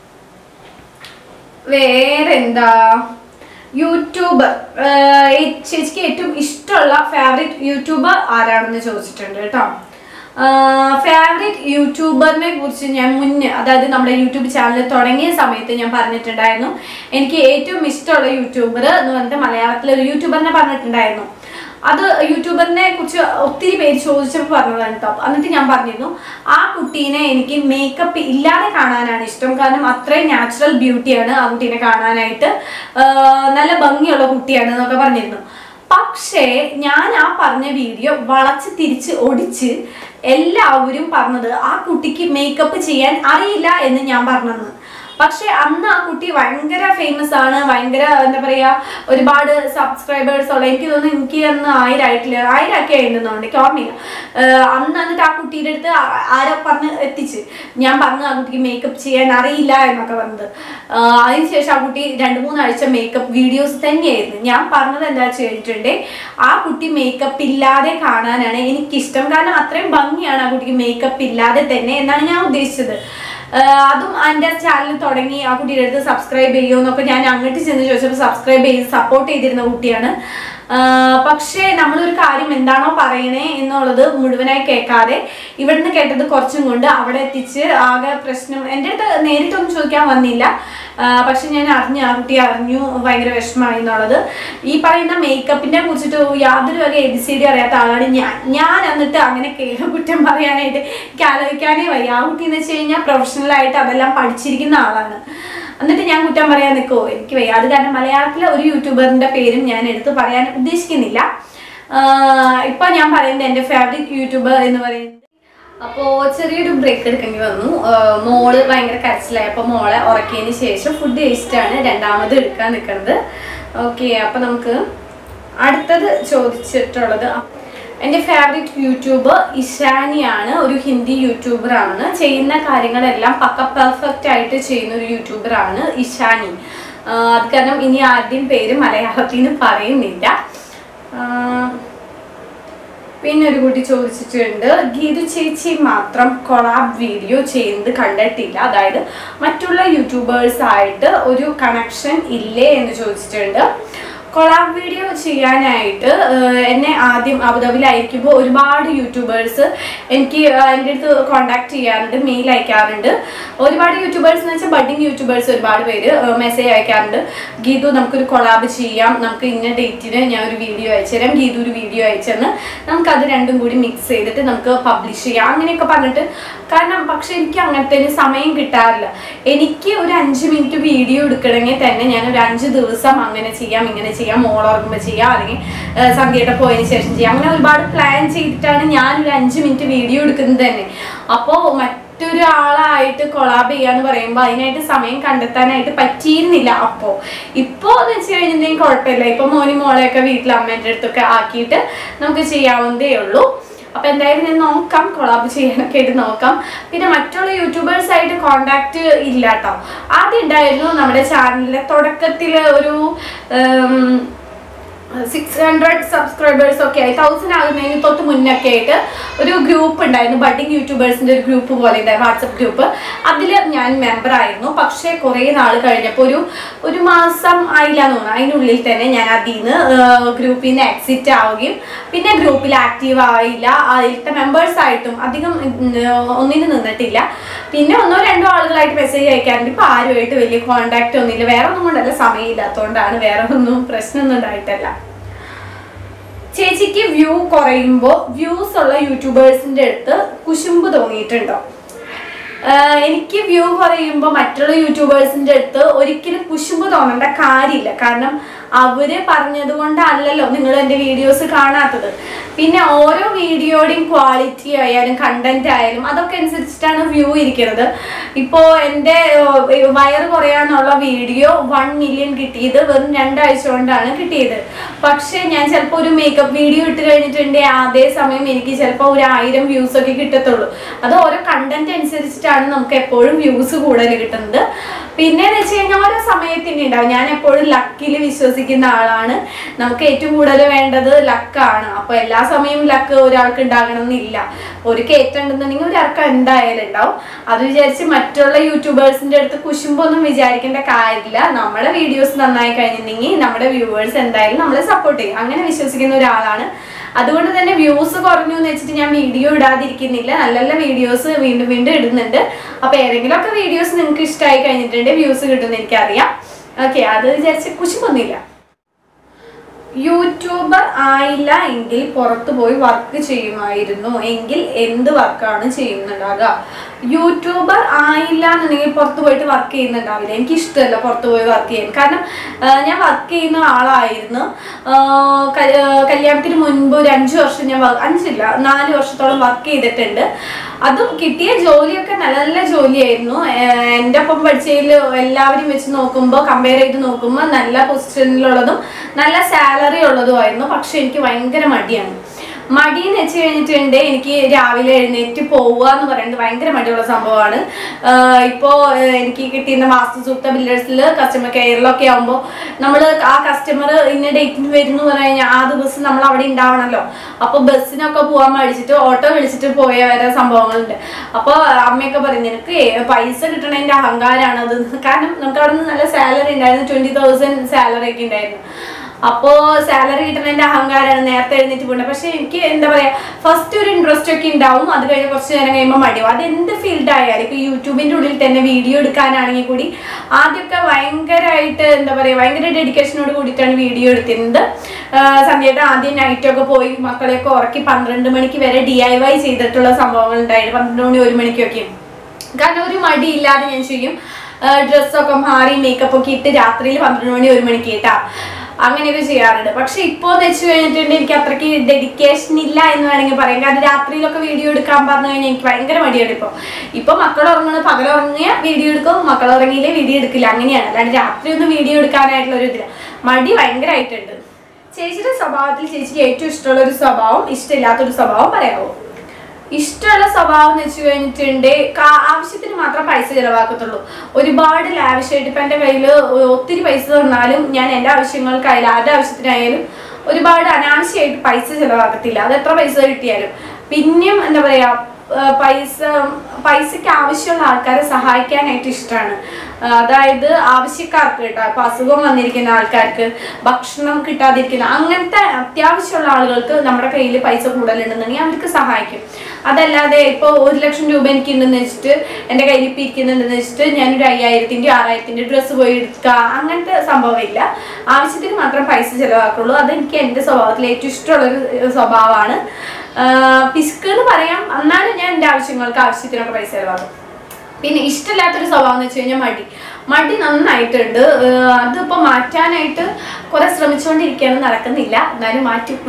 വേറെ എന്താ യൂട്യൂബർ ചേച്ചിക്ക് ഏറ്റവും ഇഷ്ടമുള്ള ഫേവറേറ്റ് യൂട്യൂബർ ആരാണെന്ന് ചോദിച്ചിട്ടുണ്ട് കേട്ടോ ഫേവറേറ്റ് യൂട്യൂബറിനെ കുറിച്ച് ഞാൻ മുന്നേ അതായത് നമ്മുടെ യൂട്യൂബ് ചാനൽ തുടങ്ങിയ സമയത്ത് ഞാൻ പറഞ്ഞിട്ടുണ്ടായിരുന്നു എനിക്ക് ഏറ്റവും ഇഷ്ടമുള്ള യൂട്യൂബർ എന്ന് പറഞ്ഞിട്ട് മലയാളത്തിലെ ഒരു യൂട്യൂബറിനെ പറഞ്ഞിട്ടുണ്ടായിരുന്നു അത് യൂട്യൂബറിനെ കുറിച്ച് ഒത്തിരി പേര് ചോദിച്ചപ്പോൾ പറഞ്ഞതാണ് കേട്ടോ എന്നിട്ട് ഞാൻ പറഞ്ഞിരുന്നു ആ കുട്ടീനെ എനിക്ക് മേക്കപ്പ് ഇല്ലാതെ കാണാനാണ് ഇഷ്ടം കാരണം അത്രയും നാച്ചുറൽ ബ്യൂട്ടിയാണ് ആ കുട്ടീനെ കാണാനായിട്ട് ആഹ് നല്ല ഭംഗിയുള്ള കുട്ടിയാണ് എന്നൊക്കെ പറഞ്ഞിരുന്നു പക്ഷേ ഞാൻ ആ പറഞ്ഞ വീഡിയോ വളച്ച് തിരിച്ച് ഒടിച്ച് എല്ലാവരും പറഞ്ഞത് ആ കുട്ടിക്ക് മേക്കപ്പ് ചെയ്യാൻ അറിയില്ല എന്ന് ഞാൻ പറഞ്ഞെന്ന് പക്ഷെ അന്ന് ആ കുട്ടി ഭയങ്കര ഫേമസ് ആണ് ഭയങ്കര എന്താ പറയാ ഒരുപാട് സബ്സ്ക്രൈബേഴ്സ് ഉള്ള എനിക്ക് തോന്നുന്നു എനിക്ക് അന്ന് ആയിരം ആയിട്ടില്ല ആയിരം ഒക്കെ ആയിട്ടുണ്ടെന്നുണ്ട് എനിക്ക് ഓർമ്മയില്ല ആഹ് അന്ന് എന്നിട്ട് ആ കുട്ടിയുടെ അടുത്ത് ആ- ആരോ പറഞ്ഞ് എത്തിച്ച് ഞാൻ പറഞ്ഞു ആ കുട്ടിക്ക് മേക്കപ്പ് ചെയ്യാൻ അറിയില്ല എന്നൊക്കെ പറഞ്ഞത് ആഹ് അതിനുശേഷം ആ കുട്ടി രണ്ട് മൂന്നാഴ്ച മേക്കപ്പ് വീഡിയോസ് തന്നെയായിരുന്നു ഞാൻ പറഞ്ഞത് എന്താ വെച്ച് കഴിഞ്ഞിട്ടുണ്ടെങ്കിൽ ആ കുട്ടി മേക്കപ്പ് ഇല്ലാതെ കാണാനാണ് എനിക്കിഷ്ടം കാരണം അത്രയും ഭംഗിയാണ് ആ കുട്ടിക്ക് മേക്കപ്പ് ഇല്ലാതെ തന്നെ എന്നാണ് ഞാൻ ഉദ്ദേശിച്ചത് ആഹ് അതും എൻ്റെ ചാനൽ തുടങ്ങി ആ കുട്ടിയുടെ അടുത്ത് സബ്സ്ക്രൈബ് ചെയ്യുമെന്നൊക്കെ ഞാൻ അങ്ങോട്ട് ചെന്ന് ചോദിച്ചപ്പോൾ സബ്സ്ക്രൈബ് ചെയ്ത് സപ്പോർട്ട് ചെയ്തിരുന്ന കുട്ടിയാണ് ആഹ് പക്ഷേ നമ്മളൊരു കാര്യം എന്താണോ പറയണേ എന്നുള്ളത് മുഴുവനായി കേൾക്കാതെ ഇവിടുന്ന് കേട്ടത് കുറച്ചും കൊണ്ട് അവിടെ എത്തിച്ച് ആകെ പ്രശ്നം എൻ്റെ അടുത്ത് നേരിട്ടൊന്നും ചോദിക്കാൻ വന്നില്ല ആഹ് പക്ഷെ ഞാൻ അറിഞ്ഞു ആ കുട്ടി അറിഞ്ഞു ഭയങ്കര വിഷമമായി എന്നുള്ളത് ഈ പറയുന്ന മേക്കപ്പിനെ കുറിച്ചിട്ട് യാതൊരു വക എ ബി സി ഡി അറിയാത്ത ആളാണ് ഞാൻ ഞാൻ എന്നിട്ട് അങ്ങനെ കേൾക്ക കുറ്റം പറയാനായിട്ട് എനിക്ക് ആലോചിക്കാനേ വയ്യ ആ കുട്ടി എന്ന് വെച്ച് കഴിഞ്ഞാൽ പ്രൊഫഷണൽ ആയിട്ട് അതെല്ലാം പഠിച്ചിരിക്കുന്ന ആളാണ് എന്നിട്ട് ഞാൻ കുറ്റം പറയാൻ നിൽക്കുമോ എനിക്ക് വയ്യ അത് കാരണം മലയാളത്തിലെ ഒരു യൂട്യൂബറിന്റെ പേരും ഞാൻ എടുത്ത് പറയാൻ ഉദ്ദേശിക്കുന്നില്ല ആഹ് ഇപ്പൊ ഞാൻ പറയുന്നത് എൻ്റെ ഫേവറേറ്റ് യൂട്യൂബർ എന്ന് പറയുന്നത് അപ്പോൾ ചെറിയൊരു ബ്രേക്ക് എടുക്കേണ്ടി വന്നു ആ, മോള് ഭയങ്കര കരച്ചിലായി അപ്പോൾ മോളെ ഉറക്കിയതിന് ശേഷം ഫുഡ് കഴിച്ചിട്ടാണ് രണ്ടാമത് എടുക്കാൻ നിൽക്കുന്നത് ഓക്കെ അപ്പോൾ നമുക്ക് അടുത്തത് ചോദിച്ചിട്ടുള്ളത് എൻ്റെ ഫേവറേറ്റ് യൂട്യൂബർ ഇഷാനിയാണ് ഒരു ഹിന്ദി യൂട്യൂബറാണ് ചെയ്യുന്ന കാര്യങ്ങളെല്ലാം പക്ക പെർഫെക്റ്റ് ആയിട്ട് ചെയ്യുന്ന ഒരു യൂട്യൂബറാണ് ഇഷാനി ആ, അത് കാരണം ഇനി ആരുടെയും പേര് മലയാളത്തിൽ നിന്ന് പറയുന്നില്ല ആ, പിന്നെ ഒരു കുട്ടി ചോദിച്ചിട്ടുണ്ട് ഗീതു ചേച്ചി മാത്രം കൊളാബ് വീഡിയോ ചെയ്യുന്നത് കണ്ടിട്ടില്ല അതായത് മറ്റുള്ള യൂട്യൂബേഴ്സ് ആയിട്ട് ഒരു കണക്ഷൻ ഇല്ലേ എന്ന് ചോദിച്ചിട്ടുണ്ട് കൊളാബ് വീഡിയോ ചെയ്യാനായിട്ട് ആഹ്, എന്നെ ആദ്യം അബുദാബിയിലായിരിക്കുമ്പോൾ ഒരുപാട് യൂട്യൂബേഴ്സ് എനിക്ക് ആഹ്, എൻ്റെ അടുത്ത് കോണ്ടാക്ട് ചെയ്യാറുണ്ട് മെയിൽ അയക്കാറുണ്ട് ഒരുപാട് യൂട്യൂബേഴ്സ് എന്ന് വെച്ചാൽ ബഡിങ് യൂട്യൂബേഴ്സ് ഒരുപാട് പേര് മെസ്സേജ് അയക്കാറുണ്ട് ഗീതു നമുക്കൊരു കൊളാബ് ചെയ്യാം നമുക്ക് ഇന്ന ഡേറ്റിന് ഞാൻ ഒരു വീഡിയോ അയച്ചു തരാം ഗീതു ഒരു വീഡിയോ അയച്ചെന്ന് നമുക്ക് അത് രണ്ടും കൂടി മിക്സ് ചെയ്തിട്ട് നമുക്ക് പബ്ലിഷ് ചെയ്യാം അങ്ങനെയൊക്കെ പറഞ്ഞിട്ട് കാരണം പക്ഷെ എനിക്ക് അങ്ങനത്തെ ഒരു സമയം കിട്ടാറില്ല എനിക്ക് ഒരു അഞ്ച് മിനിറ്റ് വീഡിയോ എടുക്കണമെങ്കിൽ തന്നെ ഞാൻ ഒരു അഞ്ച് ദിവസം അങ്ങനെ ചെയ്യാം ഇങ്ങനെ ചെയ്യാം മോളുറങ്ങുമ്പോൾ ചെയ്യാം അല്ലെങ്കിൽ ഏഹ്, സന്ധ്യയുടെ പോയതിന് ശേഷം ചെയ്യാം അങ്ങനെ ഒരുപാട് പ്ലാൻ ചെയ്തിട്ടാണ് ഞാൻ ഒരു അഞ്ച് മിനിറ്റ് വീഡിയോ എടുക്കുന്നത് തന്നെ അപ്പോൾ മറ്റൊരാളായിട്ട് കൊളാബ് ചെയ്യാന്ന് പറയുമ്പോൾ അതിനായിട്ട് സമയം കണ്ടെത്താനായിട്ട് പറ്റിയിരുന്നില്ല അപ്പോൾ ഇപ്പോൾ എന്ന് വെച്ച് കഴിഞ്ഞിട്ടുണ്ടെങ്കിൽ കുഴപ്പമില്ല ഇപ്പൊ മോനി മോളെയൊക്കെ വീട്ടിൽ അമ്മേൻ്റെ അടുത്തൊക്കെ ആക്കിയിട്ട് നമുക്ക് ചെയ്യാവുന്നതേ ഉള്ളൂ അപ്പൊ എന്തായാലും ഞാൻ നോക്കാം കൊളാബ് ചെയ്യാനൊക്കെ ആയിട്ട് നോക്കാം പിന്നെ മറ്റുള്ള യൂട്യൂബേഴ്സ് ആയിട്ട് കോണ്ടാക്ട് ഇല്ല കേട്ടോ ആദ്യം ഉണ്ടായിരുന്നു നമ്മുടെ ചാനലിലെ തുടക്കത്തിൽ ഒരു സിക്സ് ഹൺഡ്രഡ് സബ്സ്ക്രൈബേഴ്സ് ഒക്കെ ആയി തൗസൻഡ് ആകുന്നതിന് തൊട്ട് മുന്നൊക്കെ ആയിട്ട് ഒരു ഗ്രൂപ്പ് ഉണ്ടായിരുന്നു ബഡിങ് യൂട്യൂബേഴ്സിന്റെ ഒരു ഗ്രൂപ്പ് പോലെ ഉണ്ടായിരുന്നു വാട്സപ്പ് ഗ്രൂപ്പ് അതിൽ ഞാൻ മെമ്പർ ആയിരുന്നു പക്ഷേ കുറേ നാൾ കഴിഞ്ഞപ്പോൾ ഒരു ഒരു മാസം ആയില്ല എന്ന് തോന്നുന്നു അതിനുള്ളിൽ തന്നെ ഞാൻ അതിൽ നിന്ന് ഗ്രൂപ്പിൽ നിന്ന് എക്സിറ്റ് ആവുകയും പിന്നെ ഗ്രൂപ്പിൽ ആക്റ്റീവ് ആയില്ല അതിലത്തെ മെമ്പേഴ്സ് ആയിട്ടും അധികം ഉം, ഒന്നിനും നിന്നിട്ടില്ല പിന്നെ ഒന്നോ രണ്ടോ ആളുകളായിട്ട് മെസ്സേജ് അയക്കാറുണ്ട് ഇപ്പൊ ആരുമായിട്ട് വലിയ കോണ്ടാക്ട് ഒന്നുമില്ല വേറെ ഒന്നും കൊണ്ടല്ല സമയമില്ലാത്തതുകൊണ്ടാണ് വേറെ ഒന്നും പ്രശ്നമൊന്നും ഉണ്ടായിട്ടല്ല ചേച്ചിക്ക് വ്യൂ കുറയുമ്പോൾ വ്യൂസ് ഉള്ള യൂട്യൂബേഴ്സിന്റെ അടുത്ത് കുശുമ്പ് തോന്നിയിട്ടുണ്ടോ ആഹ് എനിക്ക് വ്യൂ കുറയുമ്പോൾ മറ്റുള്ള യൂട്യൂബേഴ്സിന്റെ അടുത്ത് ഒരിക്കലും കുശുമ്പ് തോന്നേണ്ട കാര്യമില്ല കാരണം അവര് പറഞ്ഞത് കൊണ്ടല്ലല്ലോ നിങ്ങൾ എൻ്റെ വീഡിയോസ് കാണാത്തത് പിന്നെ ഓരോ വീഡിയോയുടെയും ക്വാളിറ്റി ആയാലും കണ്ടന്റ് ആയാലും അതൊക്കെ അനുസരിച്ചിട്ടാണ് വ്യൂ ഇരിക്കുന്നത് ഇപ്പോൾ എൻ്റെ ഏർ, വയറ് കുറയാന്നുള്ള വീഡിയോ വൺ മില്യൺ കിട്ടിയത് വെറും രണ്ടാഴ്ച കൊണ്ടാണ് കിട്ടിയത് പക്ഷേ ഞാൻ ചിലപ്പോൾ ഒരു മേക്കപ്പ് വീഡിയോ ഇട്ട് കഴിഞ്ഞിട്ടുണ്ടെങ്കിൽ അതേ സമയം എനിക്ക് ചിലപ്പോൾ ഒരു ആയിരം വ്യൂസ് ഒക്കെ കിട്ടത്തുള്ളൂ അത് ഓരോ കണ്ടന്റ് അനുസരിച്ചിട്ടാണ് നമുക്ക് എപ്പോഴും വ്യൂസ് കൂടുതൽ കിട്ടുന്നത് പിന്നെ എന്ന് വെച്ച് കഴിഞ്ഞാൽ ഓരോ സമയത്തിന് ഉണ്ടാവും ഞാൻ എപ്പോഴും ലക്കിൽ വിശ്വസിക്കുന്ന ആളാണ് നമുക്ക് ഏറ്റവും കൂടുതൽ വേണ്ടത് ലക്കാണ് അപ്പൊ എല്ലാ സമയവും ലക്ക് ഒരാൾക്ക് ഉണ്ടാകണം എന്നില്ല ഒരു കയറ്റുണ്ടെന്നുണ്ടെങ്കിൽ ഒരാൾക്ക് എന്തായാലും ഉണ്ടാവും അത് വിചാരിച്ച് മറ്റുള്ള യൂട്യൂബേഴ്സിന്റെ അടുത്ത് കുശുമ്പൊന്നും വിചാരിക്കേണ്ട കാര്യമില്ല നമ്മുടെ വീഡിയോസ് നന്നായി കഴിഞ്ഞിട്ടുണ്ടെങ്കിൽ നമ്മുടെ വ്യൂവേഴ്സ് എന്തായാലും നമ്മളെ സപ്പോർട്ട് ചെയ്യും അങ്ങനെ വിശ്വസിക്കുന്ന ഒരാളാണ് അതുകൊണ്ട് തന്നെ വ്യൂസ് കുറഞ്ഞു എന്ന് വെച്ചിട്ട് ഞാൻ വീഡിയോ ഇടാതിരിക്കുന്നില്ല നല്ല നല്ല വീഡിയോസ് വീണ്ടും വീണ്ടും ഇടുന്നുണ്ട് അപ്പൊ ഏതെങ്കിലും ഒക്കെ വീഡിയോസ് നിങ്ങൾക്ക് ഇഷ്ടമായി കഴിഞ്ഞിട്ടുണ്ട് വ്യൂസ് കിട്ടുമെന്ന് എനിക്കറിയാം ഓക്കെ അത് വിചാരിച്ച് കുശുമൊന്നുമില്ല യൂട്യൂബർ ആയില്ല എങ്കിൽ പുറത്തു പോയി വർക്ക് ചെയ്യുമായിരുന്നു എങ്കിൽ എന്ത് വർക്കാണ് ചെയ്യുന്നുണ്ടാകുക യൂട്യൂബർ ആയില്ല എന്നുണ്ടെങ്കിൽ പുറത്ത് പോയിട്ട് വർക്ക് ചെയ്യുന്നുണ്ടാവില്ല എനിക്ക് ഇഷ്ടമല്ല പുറത്ത് പോയി വർക്ക് ചെയ്യാൻ കാരണം ആ, ഞാൻ വർക്ക് ചെയ്യുന്ന ആളായിരുന്നു ആ, ക- ആ, കല്യാണത്തിന് മുൻപ് ഒരു അഞ്ച് വർഷം ഞാൻ വ- അഞ്ചില്ല നാല് വർഷത്തോളം വർക്ക് ചെയ്തിട്ടുണ്ട് അതും കിട്ടിയ ജോലിയൊക്കെ നല്ല നല്ല ജോലിയായിരുന്നു ഏർ എൻ്റെ ഒപ്പം പഠിച്ചതിൽ എല്ലാവരും വെച്ച് നോക്കുമ്പോൾ കമ്പയർ ചെയ്ത് നോക്കുമ്പോൾ നല്ല പൊസിഷനിലുള്ളതും നല്ല സാലറി ഉള്ളതുമായിരുന്നു പക്ഷെ എനിക്ക് ഭയങ്കര മടിയാണ് മടി എന്ന് വെച്ച് കഴിഞ്ഞിട്ടുണ്ട് എനിക്ക് രാവിലെ എഴുന്നേറ്റ് പോവുക എന്ന് പറയുന്നത് ഭയങ്കര മടിയുള്ള സംഭവമാണ് ആഹ് ഇപ്പോ ഏഹ് എനിക്ക് കിട്ടിയിരുന്ന വാസ്തു സൂക്ത ബിൽഡേഴ്സിൽ കസ്റ്റമർ കെയറിലൊക്കെ ആകുമ്പോൾ നമ്മൾ ആ കസ്റ്റമർ ഇന്ന ഡേറ്റിന് വരുന്നു പറഞ്ഞു കഴിഞ്ഞാൽ ആ ദിവസം നമ്മൾ അവിടെ ഉണ്ടാവണമല്ലോ അപ്പോൾ ബസ്സിനൊക്കെ പോകാൻ മടിച്ചിട്ട് ഓട്ടോ വിളിച്ചിട്ട് പോയ വരെ സംഭവങ്ങളുണ്ട് അപ്പോൾ അമ്മയൊക്കെ പറയും നിനക്ക് ഏ- പൈസ കിട്ടണതിന്റെ അഹങ്കാരമാണ് അത് കാരണം നമുക്ക് അവിടെ നിന്ന് നല്ല സാലറി ഉണ്ടായിരുന്നു ട്വന്റി തൗസൻഡ് സാലറി ഒക്കെ ഉണ്ടായിരുന്നു അപ്പോ സാലറി കിട്ടുന്നതിന്റെ അഹങ്കാരമാണ് നേരത്തെ എഴുന്നേറ്റ് പോകുന്നത് പക്ഷെ എനിക്ക് എന്താ പറയാ ഫസ്റ്റ് ഒരു ഇൻട്രസ്റ്റ് ഒക്കെ ഉണ്ടാവും അത് കഴിഞ്ഞ് കുറച്ച് നേരം കഴിയുമ്പോൾ മടിയാവും അത് എന്ത് ഫീൽഡ് ആയാലും ഇപ്പൊ യൂട്യൂബിന്റെ ഉള്ളിൽ തന്നെ വീഡിയോ എടുക്കാനാണെങ്കിൽ കൂടി ആദ്യമൊക്കെ ഭയങ്കരമായിട്ട് എന്താ പറയാ ഭയങ്കര ഡെഡിക്കേഷനോട് കൂടിയിട്ടാണ് വീഡിയോ എടുത്തിരുന്നത് ആഹ് സന്ധ്യയുടെ ആദ്യം നൈറ്റൊക്കെ പോയി മക്കളെയൊക്കെ ഉറക്കി പന്ത്രണ്ട് മണിക്ക് വരെ ഡി ഐ വൈ ചെയ്തിട്ടുള്ള സംഭവങ്ങൾ ഉണ്ടായിരുന്നു പന്ത്രണ്ട് മണി ഒരു മണിക്കൊക്കെ കാരണം ഒരു മടിയില്ലാതെ ഞാൻ ചെയ്യും ഡ്രസ്സൊക്കെ മാറി മേക്കപ്പ് ഒക്കെ ഇട്ട് രാത്രിയിൽ പന്ത്രണ്ട് മണി ഒരു മണിക്ക് ഇട്ടാ അങ്ങനെയൊക്കെ ചെയ്യാറുണ്ട് പക്ഷെ ഇപ്പോൾ എന്ന് വെച്ച് കഴിഞ്ഞിട്ടുണ്ടെങ്കിൽ എനിക്ക് അത്രയ്ക്ക് ഡെഡിക്കേഷൻ ഇല്ല എന്ന് വേണമെങ്കിൽ പറയാം കാരണം രാത്രിയിലൊക്കെ വീഡിയോ എടുക്കാൻ പറഞ്ഞു കഴിഞ്ഞാൽ എനിക്ക് ഭയങ്കര മടിയാണ് ഇപ്പോൾ ഇപ്പൊ മക്കൾ ഉറങ്ങണ പകൽ ഉറങ്ങിയ വീഡിയോ എടുക്കും മക്കൾ ഉറങ്ങിയില്ലേ വീഡിയോ എടുക്കില്ല അങ്ങനെയാണ് അല്ലാണ്ട് രാത്രി ഒന്നും വീഡിയോ എടുക്കാനായിട്ടുള്ള ഒരു ഇതില്ല മടി ഭയങ്കരമായിട്ടുണ്ട് ചേച്ചിയുടെ സ്വഭാവത്തിൽ ചേച്ചിക്ക് ഏറ്റവും ഇഷ്ടമുള്ള ഒരു സ്വഭാവം ഇഷ്ടമില്ലാത്തൊരു സ്വഭാവം പറയാമോ ഇഷ്ടമുള്ള സ്വഭാവം എന്ന് വെച്ച് കഴിഞ്ഞിട്ടുണ്ട് കാ- ആവശ്യത്തിന് മാത്രം പൈസ ചിലവാക്കത്തുള്ളൂ ഒരുപാട് ലാവിഷായിട്ട് ഇപ്പം എൻ്റെ കയ്യിൽ ഒത്തിരി പൈസ തന്നാലും ഞാൻ എൻ്റെ ആവശ്യങ്ങൾക്കായാലും ആരുടെ ആവശ്യത്തിനായാലും ഒരുപാട് അനാവശ്യമായിട്ട് പൈസ ചിലവാക്കത്തില്ല അത് എത്ര പൈസ കിട്ടിയാലും പിന്നെയും എന്താ പറയാ ആ, പൈസ പൈസയ്ക്ക് ആവശ്യമുള്ള ആൾക്കാരെ സഹായിക്കാനായിട്ട് ഇഷ്ടമാണ് അതായത് ആവശ്യക്കാർക്ക് കേട്ടോ ഇപ്പൊ അസുഖം വന്നിരിക്കുന്ന ആൾക്കാർക്ക് ഭക്ഷണം കിട്ടാതിരിക്കുന്ന അങ്ങനത്തെ അത്യാവശ്യമുള്ള ആളുകൾക്ക് നമ്മുടെ കയ്യിൽ പൈസ കൂടുതലുണ്ടെന്നുണ്ടെങ്കിൽ അവർക്ക് സഹായിക്കും അതല്ലാതെ ഇപ്പോൾ ഒരു ലക്ഷം രൂപ എനിക്ക് ഉണ്ടെന്ന് വെച്ചിട്ട് എൻ്റെ കയ്യിൽ ഇപ്പം ഇരിക്കുന്നുണ്ടെന്ന് വെച്ചിട്ട് ഞാനൊരു അയ്യായിരത്തിൻ്റെ ആറായിരത്തിൻ്റെ ഡ്രസ്സ് പോയി എടുക്കുക അങ്ങനത്തെ സംഭവമില്ല ആവശ്യത്തിന് മാത്രം പൈസ ചിലവാക്കുള്ളൂ അതെനിക്ക് എൻ്റെ സ്വഭാവത്തിൽ ഏറ്റവും ഇഷ്ടമുള്ളൊരു സ്വഭാവമാണ് പിസ്ക് എന്ന് പറയാം എന്നാലും ഞാൻ എൻ്റെ ആവശ്യങ്ങൾക്ക് ആവശ്യത്തിനൊക്കെ പൈസ ചിലവാക്കും പിന്നെ ഇഷ്ടമില്ലാത്തൊരു സ്വഭാവം എന്ന് വെച്ച് കഴിഞ്ഞാൽ മടി മടി നന്നായിട്ടുണ്ട് ഏഹ് അതിപ്പോ മാറ്റാനായിട്ട് കുറെ ശ്രമിച്ചുകൊണ്ടിരിക്കുകയാണ് നടക്കുന്നില്ല എന്നാലും മാറ്റും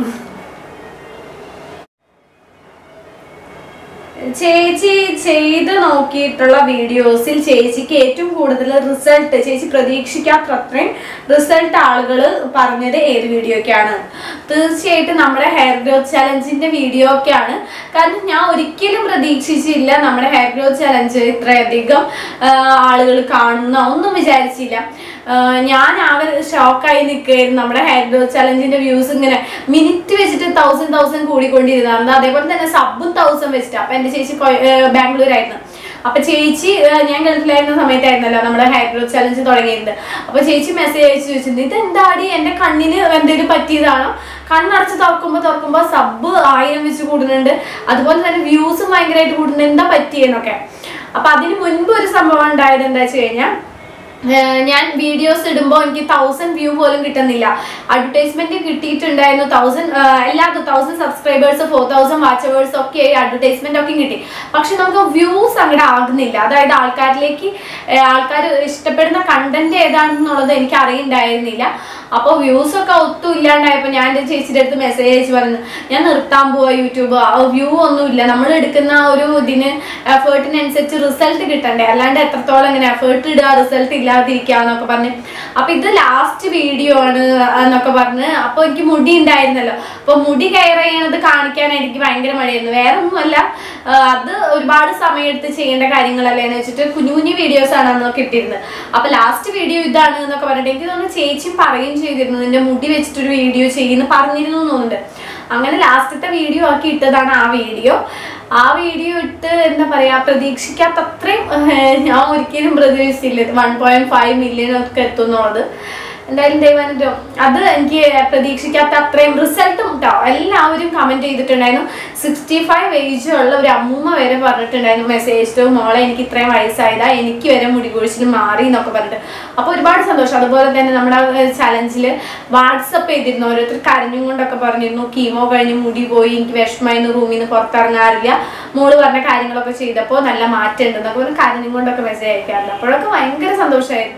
ചേച്ചി ചെയ്ത് നോക്കിയിട്ടുള്ള വീഡിയോസിൽ ചേച്ചിക്ക് ഏറ്റവും കൂടുതൽ റിസൾട്ട് ചേച്ചി പ്രതീക്ഷിക്കാത്ത അത്രയും റിസൾട്ട് ആളുകൾ പറഞ്ഞത് ഏത് വീഡിയോക്കാണ് തീർച്ചയായിട്ടും നമ്മുടെ ഹെയർ ഗ്രോത്ത് ചലഞ്ചിന്റെ വീഡിയോ ഒക്കെയാണ് കാരണം ഞാൻ ഒരിക്കലും പ്രതീക്ഷിച്ചില്ല നമ്മുടെ ഹെയർ ഗ്രോത്ത് ചലഞ്ച് ഇത്രയധികം ആളുകൾ കാണുന്ന ഒന്നും വിചാരിച്ചില്ല ആഹ് ഞാൻ ആകെ ഷോക്കായി നിൽക്കുകയായിരുന്നു നമ്മുടെ ഹെയർ ഗ്രോത്ത് ചലഞ്ചിന്റെ വ്യൂസ് ഇങ്ങനെ മിനിറ്റ് വെച്ചിട്ട് തൗസൻഡ് തൗസൻഡ് കൂടിക്കൊണ്ടിരുന്നായിരുന്നു അതേപോലെ തന്നെ സബും തൗസൻഡ് വെച്ചിട്ട് അപ്പൊ എന്റെ ചേച്ചി ബാംഗ്ലൂരായിരുന്നു അപ്പൊ ചേച്ചി ആഹ് ഞാൻ ഗൾഫിലായിരുന്ന സമയത്തായിരുന്നല്ലോ നമ്മുടെ ഹെയർ ഗ്രോത്ത് ചലഞ്ച് തുടങ്ങിയിരുന്നത് അപ്പൊ ചേച്ചി മെസ്സേജ് അയച്ചു ചോദിച്ചിട്ടുണ്ട് ഇത് എന്താടി എന്റെ കണ്ണിന് എന്തെങ്കിലും പറ്റിയതാണോ കണ്ണടച്ച് തുറക്കുമ്പോ തുറക്കുമ്പോ സബ് ആയിരം വെച്ച് കൂടുന്നുണ്ട് അതുപോലെ തന്നെ വ്യൂസും ഭയങ്കരമായിട്ട് കൂടുന്നുണ്ട് എന്താ പറ്റിയെന്നൊക്കെ അപ്പൊ അതിന് മുൻപ് ഒരു സംഭവം ഉണ്ടായത് എന്താ വെച്ച് കഴിഞ്ഞാൽ ഏഹ് ഞാൻ വീഡിയോസ് ഇടുമ്പോൾ എനിക്ക് തൗസൻഡ് വ്യൂ പോലും കിട്ടുന്നില്ല അഡ്വർടൈസ്മെന്റ് കിട്ടിയിട്ടുണ്ടായിരുന്നു തൗസൻഡ് എല്ലാവർക്കും thousand subscribers four thousand watch hours ഒക്കെ അഡ്വർടൈസ്മെന്റ് ഒക്കെ കിട്ടി പക്ഷെ നമുക്ക് വ്യൂസ് അങ്ങോട്ട് ആകുന്നില്ല അതായത് ആൾക്കാരിലേക്ക് ആൾക്കാർ ഇഷ്ടപ്പെടുന്ന കണ്ടന്റ് ഏതാണെന്നുള്ളത് എനിക്ക് അറിയണ്ടായിരുന്നില്ല അപ്പോൾ വ്യൂസ് ഒക്കെ ഒത്തും ഇല്ലാണ്ടായപ്പോൾ ഞാൻ എൻ്റെ ചേച്ചിയുടെ അടുത്ത് മെസ്സേജ് അയച്ച് പറഞ്ഞു ഞാൻ നിർത്താൻ പോവാ യൂട്യൂബ് വ്യൂ ഒന്നും ഇല്ല നമ്മൾ എടുക്കുന്ന ഒരു ഇതിന് എഫേർട്ടിനനുസരിച്ച് റിസൾട്ട് കിട്ടണ്ടേ അല്ലാണ്ട് എത്രത്തോളം ഇങ്ങനെ എഫേർട്ട് ഇടുക റിസൾട്ട് ഇല്ലാതിരിക്കുക എന്നൊക്കെ പറഞ്ഞ് അപ്പൊ ഇത് ലാസ്റ്റ് വീഡിയോ ആണ് എന്നൊക്കെ പറഞ്ഞ് അപ്പൊ എനിക്ക് മുടി ഉണ്ടായിരുന്നല്ലോ അപ്പൊ മുടി കയർ ചെയ്യണത് കാണിക്കാൻ എനിക്ക് ഭയങ്കര മടിയായിരുന്നു വേറെ ഒന്നുമല്ല ആ, അത് ഒരുപാട് സമയം എടുത്ത് ചെയ്യേണ്ട കാര്യങ്ങളല്ലേ എന്ന് വെച്ചിട്ട് കുഞ്ഞു കുഞ്ഞു വീഡിയോസ് ആണ് അന്ന് കിട്ടിയിരുന്നത് അപ്പൊ ലാസ്റ്റ് വീഡിയോ ഇതാണ് എന്നൊക്കെ പറഞ്ഞിട്ട് എനിക്ക് തോന്നുന്നു ചേച്ചിയും പറയുകയും ചെയ്തിരുന്നു നിന്റെ മുടി വെച്ചിട്ടൊരു വീഡിയോ ചെയ്യുന്നു പറഞ്ഞിരുന്നു എന്ന് തോന്നുന്നുണ്ട് അങ്ങനെ ലാസ്റ്റത്തെ വീഡിയോ ആക്കി ഇട്ടതാണ് ആ വീഡിയോ ആ വീഡിയോ ഇട്ട് എന്താ പറയാ പ്രതീക്ഷിക്കാത്ത അത്രയും ഏഹ്, ഞാൻ ഒരിക്കലും പ്രതീക്ഷിച്ചില്ല വൺ പോയിന്റ് ഫൈവ് മില്യൺ ഒക്കെ എത്തുന്നുള്ളത് എന്തായാലും ദൈവാനുഗ്രഹം അത് എനിക്ക് പ്രതീക്ഷിക്കാത്ത അത്രയും റിസൾട്ടും കേട്ടോ എല്ലാവരും കമന്റ് ചെയ്തിട്ടുണ്ടായിരുന്നു സിക്സ്റ്റി ഫൈവ് ഏജ് ഉള്ള ഒരു അമ്മൂമ്മ വരെ പറഞ്ഞിട്ടുണ്ടായിരുന്നു മെസ്സേജ് മോളെ എനിക്ക് ഇത്രയും വയസ്സായതാ എനിക്ക് വരെ മുടി കൊഴിച്ചിൽ മാറി എന്നൊക്കെ പറഞ്ഞിട്ട് അപ്പോൾ ഒരുപാട് സന്തോഷം അതുപോലെ തന്നെ നമ്മുടെ ചലഞ്ചിൽ വാട്സപ്പ് ചെയ്തിരുന്നു ഓരോരുത്തർ കരഞ്ഞും കൊണ്ടൊക്കെ പറഞ്ഞിരുന്നു കീമോ കഴിഞ്ഞ് മുടി പോയി എനിക്ക് വിഷമമായിരുന്നു റൂമിൽ നിന്ന് പുറത്തിറങ്ങാറില്ല മോള് പറഞ്ഞ കാര്യങ്ങളൊക്കെ ചെയ്തപ്പോൾ നല്ല മാറ്റം ഉണ്ടെന്നൊക്കെ പറഞ്ഞ് കരഞ്ഞും കൊണ്ടൊക്കെ മെസ്സേജ് അയക്കാറുണ്ട് അപ്പോഴൊക്കെ ഭയങ്കര സന്തോഷമായിരുന്നു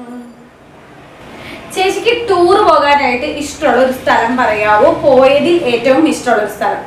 ചേച്ചിക്ക് ടൂർ പോകാനായിട്ട് ഇഷ്ടമുള്ള ഒരു സ്ഥലം പറയാവോ പോയതിൽ ഏറ്റവും ഇഷ്ടമുള്ള ഒരു സ്ഥലം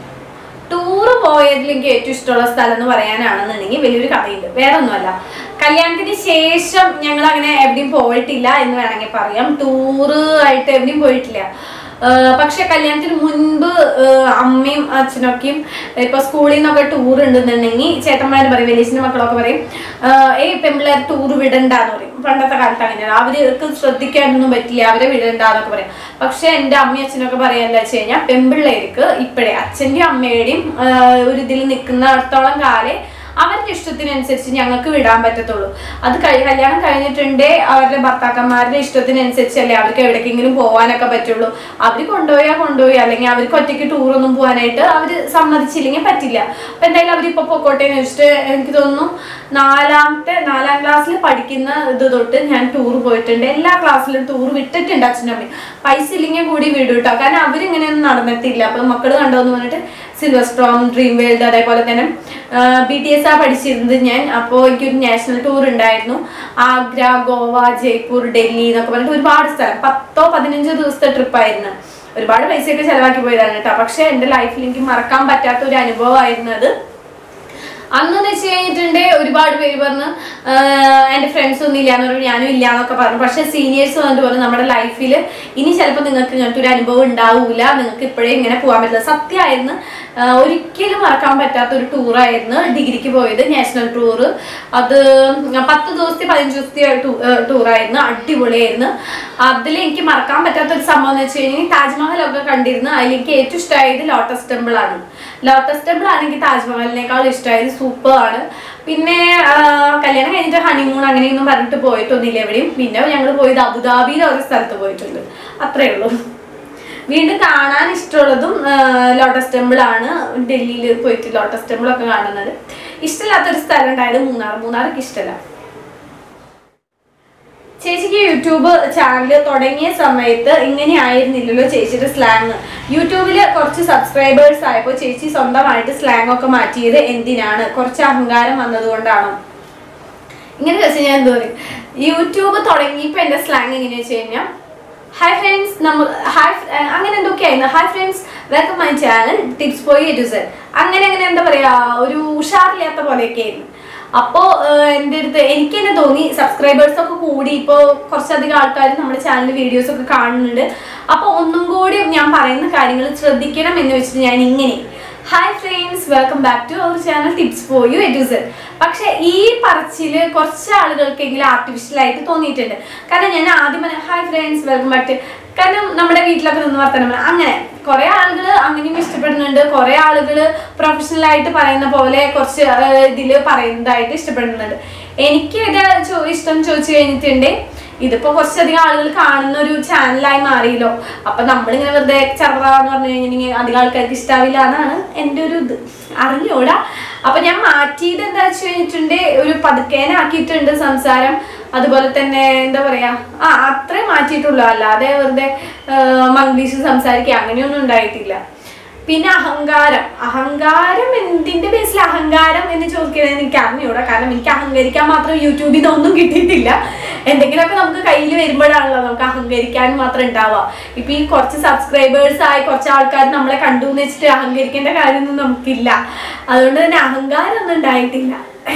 ടൂർ പോയതിൽ എനിക്ക് ഏറ്റവും ഇഷ്ടമുള്ള സ്ഥലം എന്ന് പറയാനാണെന്നുണ്ടെങ്കിൽ വലിയൊരു കഥയുണ്ട് വേറെ ഒന്നുമല്ല കല്യാണത്തിന് ശേഷം ഞങ്ങൾ അങ്ങനെ എവിടെയും പോയിട്ടില്ല എന്ന് വേണമെങ്കിൽ പറയാം ടൂറ് ആയിട്ട് എവിടെയും പോയിട്ടില്ല ആഹ് പക്ഷെ കല്യാണത്തിന് മുൻപ് ആഹ് അമ്മയും അച്ഛനൊക്കെയും ഇപ്പൊ സ്കൂളിൽ നിന്നൊക്കെ ടൂർ ഉണ്ടെന്നുണ്ടെങ്കിൽ ചേട്ടന്മാർ പറയും വലിയച്ഛൻ്റെ മക്കളൊക്കെ പറയും ആഹ് ഏയ് പെമ്പിള്ളേർ ടൂർ വിടണ്ടെന്ന് പറയും പണ്ടത്തെ കാലത്ത് അങ്ങനെയാണ് അവർക്ക് ശ്രദ്ധിക്കാനൊന്നും പറ്റില്ല അവരെ വിടണ്ടെന്നൊക്കെ പറയും പക്ഷെ എൻ്റെ അമ്മയും അച്ഛനൊക്കെ പറയാ എന്താ വെച്ച് കഴിഞ്ഞാൽ പെമ്പിള്ളേർക്ക് ഇപ്പോഴേ അച്ഛൻ്റെയും അമ്മയുടെയും ആഹ് ഒരു ഇതിൽ നിൽക്കുന്നിടത്തോളം കാലേ അവരുടെ ഇഷ്ടത്തിനനുസരിച്ച് ഞങ്ങൾക്ക് വിടാൻ പറ്റത്തുള്ളൂ അത് കഴി കല്യാണം കഴിഞ്ഞിട്ടുണ്ടേ അവരുടെ ഭർത്താക്കന്മാരുടെ ഇഷ്ടത്തിനനുസരിച്ചല്ലേ അവർക്ക് എവിടേക്കെങ്കിലും പോകാനൊക്കെ പറ്റുള്ളൂ അവർ കൊണ്ടുപോയാൽ കൊണ്ടുപോയി അല്ലെങ്കിൽ അവർക്ക് ഒറ്റയ്ക്ക് ടൂറൊന്നും പോകാനായിട്ട് അവർ സമ്മതിച്ചില്ലെങ്കിൽ പറ്റില്ല അപ്പം എന്തായാലും അവരിപ്പോൾ പൊക്കോട്ടെ എന്ന് വെച്ചിട്ട് എനിക്ക് തോന്നുന്നു നാലാമത്തെ നാലാം ക്ലാസ്സിൽ പഠിക്കുന്ന ഇത് തൊട്ട് ഞാൻ ടൂർ പോയിട്ടുണ്ട് എല്ലാ ക്ലാസ്സിലും ടൂർ വിട്ടിട്ടുണ്ട് അച്ഛനും അമ്മയും പൈസ ഇല്ലെങ്കിൽ കൂടി വിടും കേട്ടോ കാരണം അവരിങ്ങനെയൊന്നും നടന്നിട്ടില്ല അപ്പം മക്കൾ കണ്ടോന്ന് പറഞ്ഞിട്ട് സിൽവർ സ്ട്രോം ഡ്രീം വേൾഡ് അതേപോലെ തന്നെ ബി ടി എസ് ആ പഠിച്ചിരുന്നത് ഞാൻ അപ്പോൾ എനിക്കൊരു നാഷണൽ ടൂർ ഉണ്ടായിരുന്നു ആഗ്ര ഗോവ ജയ്പൂർ ഡൽഹി എന്നൊക്കെ പറഞ്ഞിട്ട് ഒരുപാട് സ്ഥലം പത്തോ പതിനഞ്ചോ ദിവസത്തെ ട്രിപ്പായിരുന്നു ഒരുപാട് പൈസയൊക്കെ ചെലവാക്കി പോയതാണ് കേട്ടോ പക്ഷെ എൻ്റെ ലൈഫിൽ എനിക്ക് മറക്കാൻ പറ്റാത്ത ഒരു അനുഭവമായിരുന്നു അത് അന്ന് വെച്ച് കഴിഞ്ഞിട്ടുണ്ട് ഒരുപാട് പേര് പറഞ്ഞു ആഹ് എൻ്റെ ഫ്രണ്ട്സ് ഒന്നും ഇല്ലാന്ന് പറഞ്ഞു ഞാനും ഇല്ല എന്നൊക്കെ പറഞ്ഞു പക്ഷെ സീനിയേഴ്സ് വന്നിട്ട് പറഞ്ഞു നമ്മുടെ ലൈഫിൽ ഇനി ചിലപ്പോൾ നിങ്ങൾക്ക് ഇങ്ങനത്തെ ഒരു അനുഭവം ഉണ്ടാവൂല നിങ്ങൾക്ക് ഇപ്പോഴേ ഇങ്ങനെ പോകാൻ പറ്റില്ല സത്യമായിരുന്നു ആഹ് ഒരിക്കലും മറക്കാൻ പറ്റാത്ത ഒരു ടൂറായിരുന്നു ഡിഗ്രിക്ക് പോയത് നാഷണൽ ടൂർ അത് പത്ത് ദിവസത്തെ പതിനഞ്ച് ദിവസത്തെ ടൂറായിരുന്നു അടിപൊളിയായിരുന്നു അതിൽ എനിക്ക് മറക്കാൻ പറ്റാത്ത ഒരു സംഭവം എന്ന് വെച്ച് കഴിഞ്ഞാൽ താജ്മഹലൊക്കെ കണ്ടിരുന്നു അതിൽ എനിക്ക് ഏറ്റവും ഇഷ്ടമായത് ലോട്ടസ് ടെമ്പിൾ ആണ് ലോട്ടസ് ടെമ്പിൾ ആണ് എനിക്ക് താജ്മഹലിനേക്കാൾ ഇഷ്ടമായത് സൂപ്പർ ആണ് പിന്നെ ആ, കല്യാണം കഴിഞ്ഞിട്ട് ഹണിമൂൺ അങ്ങനെയൊന്നും പറഞ്ഞിട്ട് പോയിട്ടൊന്നുമില്ല എവിടെയും പിന്നെ ഞങ്ങൾ പോയത് അബുദാബിയിലെ ഒരു സ്ഥലത്ത് പോയിട്ടുണ്ട് അത്രേ ഉള്ളൂ വീണ്ടും കാണാൻ ഇഷ്ടമുള്ളതും ആ, ലോട്ടസ് ടെമ്പിൾ ആണ് ഡൽഹിയിൽ പോയിട്ട് ലോട്ടസ് ടെമ്പിൾ ഒക്കെ കാണുന്നത് ഇഷ്ടമില്ലാത്തൊരു സ്ഥലം ഉണ്ടായത് മൂന്നാർ മൂന്നാർക്ക് ഇഷ്ടമല്ല ചേച്ചിക്ക് യൂട്യൂബ് ചാനൽ തുടങ്ങിയ സമയത്ത് ഇങ്ങനെ ആയിരുന്നില്ലല്ലോ ചേച്ചിയുടെ സ്ലാങ് യൂട്യൂബിൽ കുറച്ച് സബ്സ്ക്രൈബേഴ്സ് ആയപ്പോൾ ചേച്ചി സ്വന്തമായിട്ട് സ്ലാങ് ഒക്കെ മാറ്റിയത് എന്തിനാണ് കുറച്ച് അഹങ്കാരം വന്നതുകൊണ്ടാണോ ഇങ്ങനെ ചോദിച്ചാൽ ഞാൻ എന്ത് പറയും യൂട്യൂബ് തുടങ്ങിയപ്പോൾ എൻ്റെ സ്ലാങ് എങ്ങനെയാ വെച്ച് കഴിഞ്ഞാൽ ഹായ് ഫ്രണ്ട്സ് നമ്മൾ ഹായ് അങ്ങനെ എന്തൊക്കെയായിരുന്നു hi friends welcome my channel tips പോയി ടു സെറ്റ് അങ്ങനെ അങ്ങനെ എന്താ പറയാ ഒരു ഉഷാറില്ലാത്ത പോലെയൊക്കെ ആയിരുന്നു അപ്പോൾ എൻ്റെ അടുത്ത് എനിക്ക് തന്നെ തോന്നി സബ്സ്ക്രൈബേഴ്സ് ഒക്കെ കൂടി ഇപ്പോൾ കുറച്ചധികം ആൾക്കാർ നമ്മുടെ ചാനൽ വീഡിയോസ് ഒക്കെ കാണുന്നുണ്ട് അപ്പോൾ ഒന്നും കൂടി ഞാൻ പറയുന്ന കാര്യങ്ങൾ ശ്രദ്ധിക്കണം എന്ന് വെച്ചിട്ട് ഞാൻ ഇങ്ങനെ hi friends welcome back to our channel tips for you എഡ്യൂസർ പക്ഷെ ഈ പറച്ചില് കുറച്ച് ആളുകൾക്കെങ്കിലും ആർട്ടിഫിഷ്യൽ ആയിട്ട് തോന്നിയിട്ടുണ്ട് കാരണം ഞാൻ ആദ്യം hi friends welcome back to കാരണം നമ്മുടെ വീട്ടിലൊക്കെ നിന്ന് വർത്തനം പറയാം. അങ്ങനെ കുറെ ആളുകൾ അങ്ങനെയും ഇഷ്ടപ്പെടുന്നുണ്ട് കുറെ ആളുകൾ പ്രൊഫഷണൽ ആയിട്ട് പറയുന്ന പോലെ കുറച്ച് ഇതിൽ പറയുന്നതായിട്ട് ഇഷ്ടപ്പെടുന്നുണ്ട് എനിക്ക് ഇത് ചോ- ഇഷ്ടം ചോദിച്ചു കഴിഞ്ഞിട്ടുണ്ട് ഇതിപ്പോ കുറച്ചധികം ആളുകൾ കാണുന്ന ഒരു ചാനലായി മാറിയല്ലോ അപ്പൊ നമ്മളിങ്ങനെ വെറുതെ ചറന്ന് പറഞ്ഞു കഴിഞ്ഞിട്ടുണ്ടെങ്കിൽ അധികം ആൾക്കാർക്ക് ഇഷ്ടാവില്ല എന്നാണ് എൻ്റെ ഒരു ഇത് അറിഞ്ഞൂടാ അപ്പൊ ഞാൻ മാറ്റിയത് എന്താ വെച്ച് കഴിഞ്ഞിട്ടുണ്ട് ഒരു പതുക്കേനാക്കിയിട്ടുണ്ട് സംസാരം അതുപോലെ തന്നെ എന്താ പറയാ ആ അത്രേ മാറ്റിയിട്ടുള്ളൂ അല്ലാതെ വെറുതെ മംഗ്ലീഷ് സംസാരിക്കുക അങ്ങനെയൊന്നും ഉണ്ടായിട്ടില്ല പിന്നെ അഹങ്കാരം അഹങ്കാരം എന്തിന്റെ ബേസിൽ അഹങ്കാരം എന്ന് ചോദിക്കുന്നത് എനിക്ക് അറിഞ്ഞൂടാ കാരണം എനിക്ക് അഹങ്കരിക്കാൻ മാത്രം യൂട്യൂബിൽ നിന്നൊന്നും കിട്ടിയിട്ടില്ല എന്തെങ്കിലുമൊക്കെ നമുക്ക് കയ്യിൽ വരുമ്പോഴാണല്ലോ നമുക്ക് അഹങ്കരിക്കാൻ മാത്രം ഉണ്ടാവുക ഇപ്പൊ ഈ കുറച്ച് സബ്സ്ക്രൈബേഴ്സ് ആയി കുറച്ച് ആൾക്കാർ നമ്മളെ കണ്ടു എന്ന് വെച്ചിട്ട് അഹങ്കരിക്കേണ്ട കാര്യമൊന്നും നമുക്കില്ല അതുകൊണ്ട് തന്നെ അഹങ്കാരം ഒന്നും ഉണ്ടായിട്ടില്ല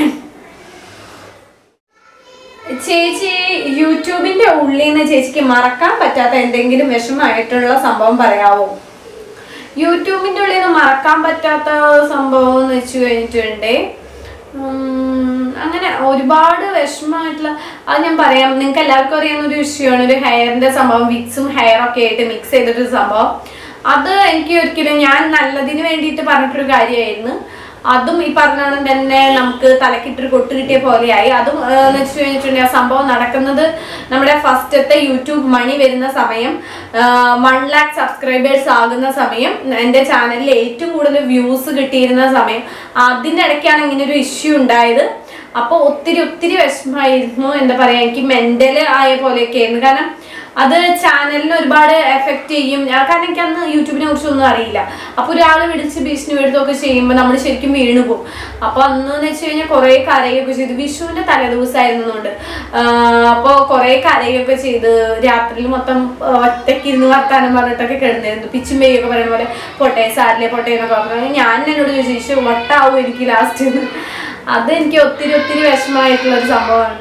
ചേച്ചി യൂട്യൂബിന്റെ ഉള്ളിൽ നിന്ന് ചേച്ചിക്ക് മറക്കാൻ പറ്റാത്ത എന്തെങ്കിലും വിഷമമായിട്ടുള്ള സംഭവം പറയാവോ യൂട്യൂബിന്റെ ഉള്ളിൽ നിന്ന് മറക്കാൻ പറ്റാത്ത സംഭവം എന്ന് വെച്ച് കഴിഞ്ഞിട്ടുണ്ടേ ഉം, അങ്ങനെ ഒരുപാട് വിഷമമായിട്ടുള്ള അത് ഞാൻ പറയാം നിങ്ങൾക്ക് എല്ലാവർക്കും അറിയാവുന്ന ഒരു വിഷയമാണ് ഒരു ഹെയറിന്റെ സംഭവം വിക്സും ഹെയർ ഒക്കെ ആയിട്ട് മിക്സ് ചെയ്തിട്ടൊരു സംഭവം അത് എനിക്ക് ഒരിക്കലും ഞാൻ നല്ലതിന് വേണ്ടിയിട്ട് പറഞ്ഞിട്ടൊരു കാര്യമായിരുന്നു അതും ഈ പറഞ്ഞോണം തന്നെ നമുക്ക് തലക്കിട്ടൊരു കൊട്ട് കിട്ടിയ പോലെയായി അതും ആ, എന്ന് വെച്ച് കഴിഞ്ഞിട്ടുണ്ടെങ്കിൽ ആ സംഭവം നടക്കുന്നത് നമ്മുടെ ഫസ്റ്റത്തെ യൂട്യൂബ് മണി വരുന്ന സമയം വൺ ലാക്ക് സബ്സ്ക്രൈബേഴ്സ് ആകുന്ന സമയം എൻ്റെ ചാനലിൽ ഏറ്റവും കൂടുതൽ വ്യൂസ് കിട്ടിയിരുന്ന സമയം അതിൻ്റെ ഇടയ്ക്കാണ് ഇങ്ങനെ ഒരു ഇഷ്യൂ ഉണ്ടായത് അപ്പോൾ ഒത്തിരി ഒത്തിരി വിഷമമായിരുന്നു എന്താ പറയുക എനിക്ക് മെൻ്റൽ ആയ പോലെയൊക്കെ ആയിരുന്നു കാരണം അത് ചാനലിന് ഒരുപാട് എഫക്റ്റ് ചെയ്യും ഞാൻ- കാരണം എനിക്ക് അന്ന് യൂട്യൂബിനെ കുറിച്ച് ഒന്നും അറിയില്ല അപ്പൊ ഒരാൾ വിളിച്ച് ഭീഷണി എടുത്തൊക്കെ ചെയ്യുമ്പോൾ നമ്മൾ ശരിക്കും വീണു പോകും അപ്പൊ അന്ന് എന്ന് വെച്ച് കഴിഞ്ഞാൽ കുറെ കരയൊക്കെ ചെയ്തു വിഷുവിന്റെ തലേദിവസമായിരുന്നുകൊണ്ട് അപ്പോൾ കുറെ കരയൊക്കെ ചെയ്ത് രാത്രിയിൽ മൊത്തം ആ, ഒറ്റയ്ക്ക് ഇരുന്ന് വർത്താനം പറഞ്ഞിട്ടൊക്കെ കിടന്നിരുന്നു പിച്ചും പേയൊക്കെ പറയുന്ന പോലെ പൊട്ടേ സാരിലെ പൊട്ടേ എന്നൊക്കെ പറഞ്ഞു ഞാൻ എന്നോട് ചോദിച്ചു "ഈശോ, വട്ടാവും എനിക്ക് ലാസ്റ്റ് അത് എനിക്ക് ഒത്തിരി ഒത്തിരി വിഷമമായിട്ടുള്ള ഒരു സംഭവമാണ്